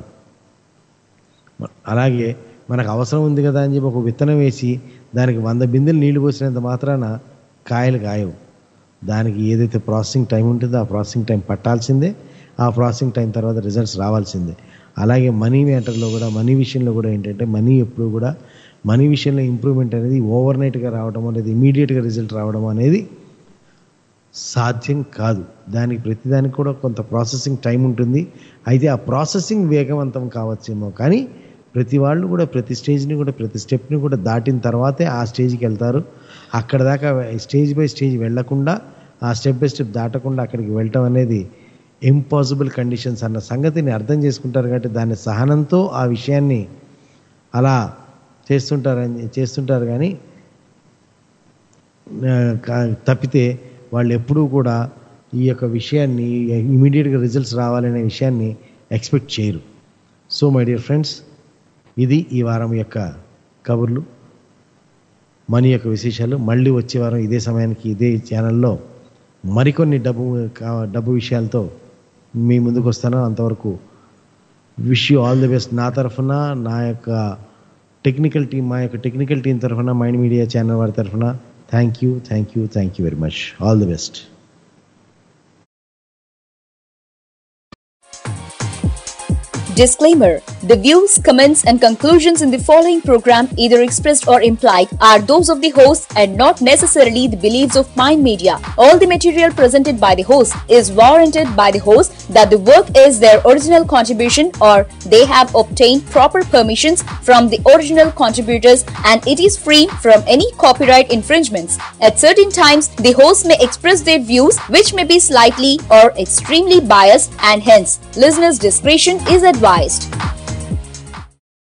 అలాగే మనకు అవసరం ఉంది కదా అని చెప్పి ఒక విత్తనం వేసి దానికి వంద బిందెలు నీళ్లు పోసినంత మాత్రాన కాయలు కాయవు దానికి ఏదైతే ప్రాసెసింగ్ టైం ఉంటుందో ఆ ప్రాసెసింగ్ టైం పట్టాల్సిందే ఆ ప్రాసెసింగ్ టైం తర్వాత రిజల్ట్స్ రావాల్సిందే అలాగే మనీ మ్యాటర్లో కూడా మనీ విషయంలో కూడా ఏంటంటే మనీ ఎప్పుడు కూడా మనీ విషయంలో ఇంప్రూవ్మెంట్ అనేది ఓవర్ నైట్గా రావడం అనేది ఇమీడియట్గా రిజల్ట్ రావడం అనేది సాధ్యం కాదు దానికి ప్రతిదానికి కూడా కొంత ప్రాసెసింగ్ టైం ఉంటుంది అయితే ఆ ప్రాసెసింగ్ వేగవంతం కావచ్చేమో కానీ ప్రతి వాళ్ళు కూడా ప్రతి స్టేజ్ని కూడా ప్రతి స్టెప్ని కూడా దాటిన తర్వాతే ఆ స్టేజ్కి వెళ్తారు అక్కడ దాకా స్టేజ్ బై స్టేజ్ వెళ్లకుండా ఆ స్టెప్ బై స్టెప్ దాటకుండా అక్కడికి వెళ్ళటం అనేది ఇంపాసిబుల్ కండిషన్స్ అన్న సంగతిని అర్థం చేసుకుంటారు కాబట్టి దాని సహనంతో ఆ విషయాన్ని అలా చేస్తుంటారని చేస్తుంటారు కానీ ఆ, కా- తప్పితే వాళ్ళు ఎప్పుడూ కూడా ఈ యొక్క విషయాన్ని ఇమీడియట్గా రిజల్ట్స్ రావాలనే విషయాన్ని ఎక్స్పెక్ట్ చేయరు సో మై డియర్ ఫ్రెండ్స్ ఇది ఈ వారం యొక్క కబుర్లు మనీ యొక్క విశేషాలు మళ్ళీ వచ్చే వారం ఇదే సమయానికి ఇదే ఛానల్లో మరికొన్ని డబ్బు కా- డబ్బు విషయాలతో మీ ముందుకు వస్తాను అంతవరకు wish you all the best నా తరఫున నా యొక్క టెక్నికల్ టీం మా యొక్క టెక్నికల్ టీం తరఫున మైండ్ మీడియా ఛానల్ వారి తరఫున thank you thank you thank you very much all the best Disclaimer The views, comments, and conclusions in the following program, either expressed or implied, are those of the host and not necessarily the beliefs of Mind Media. All the material presented by the host is warranted by the host that the work is their original contribution or they have obtained proper permissions from the original contributors and it is free from any copyright infringements. At certain times, the host may express their views which may be slightly or extremely biased and hence listeners' discretion is advised.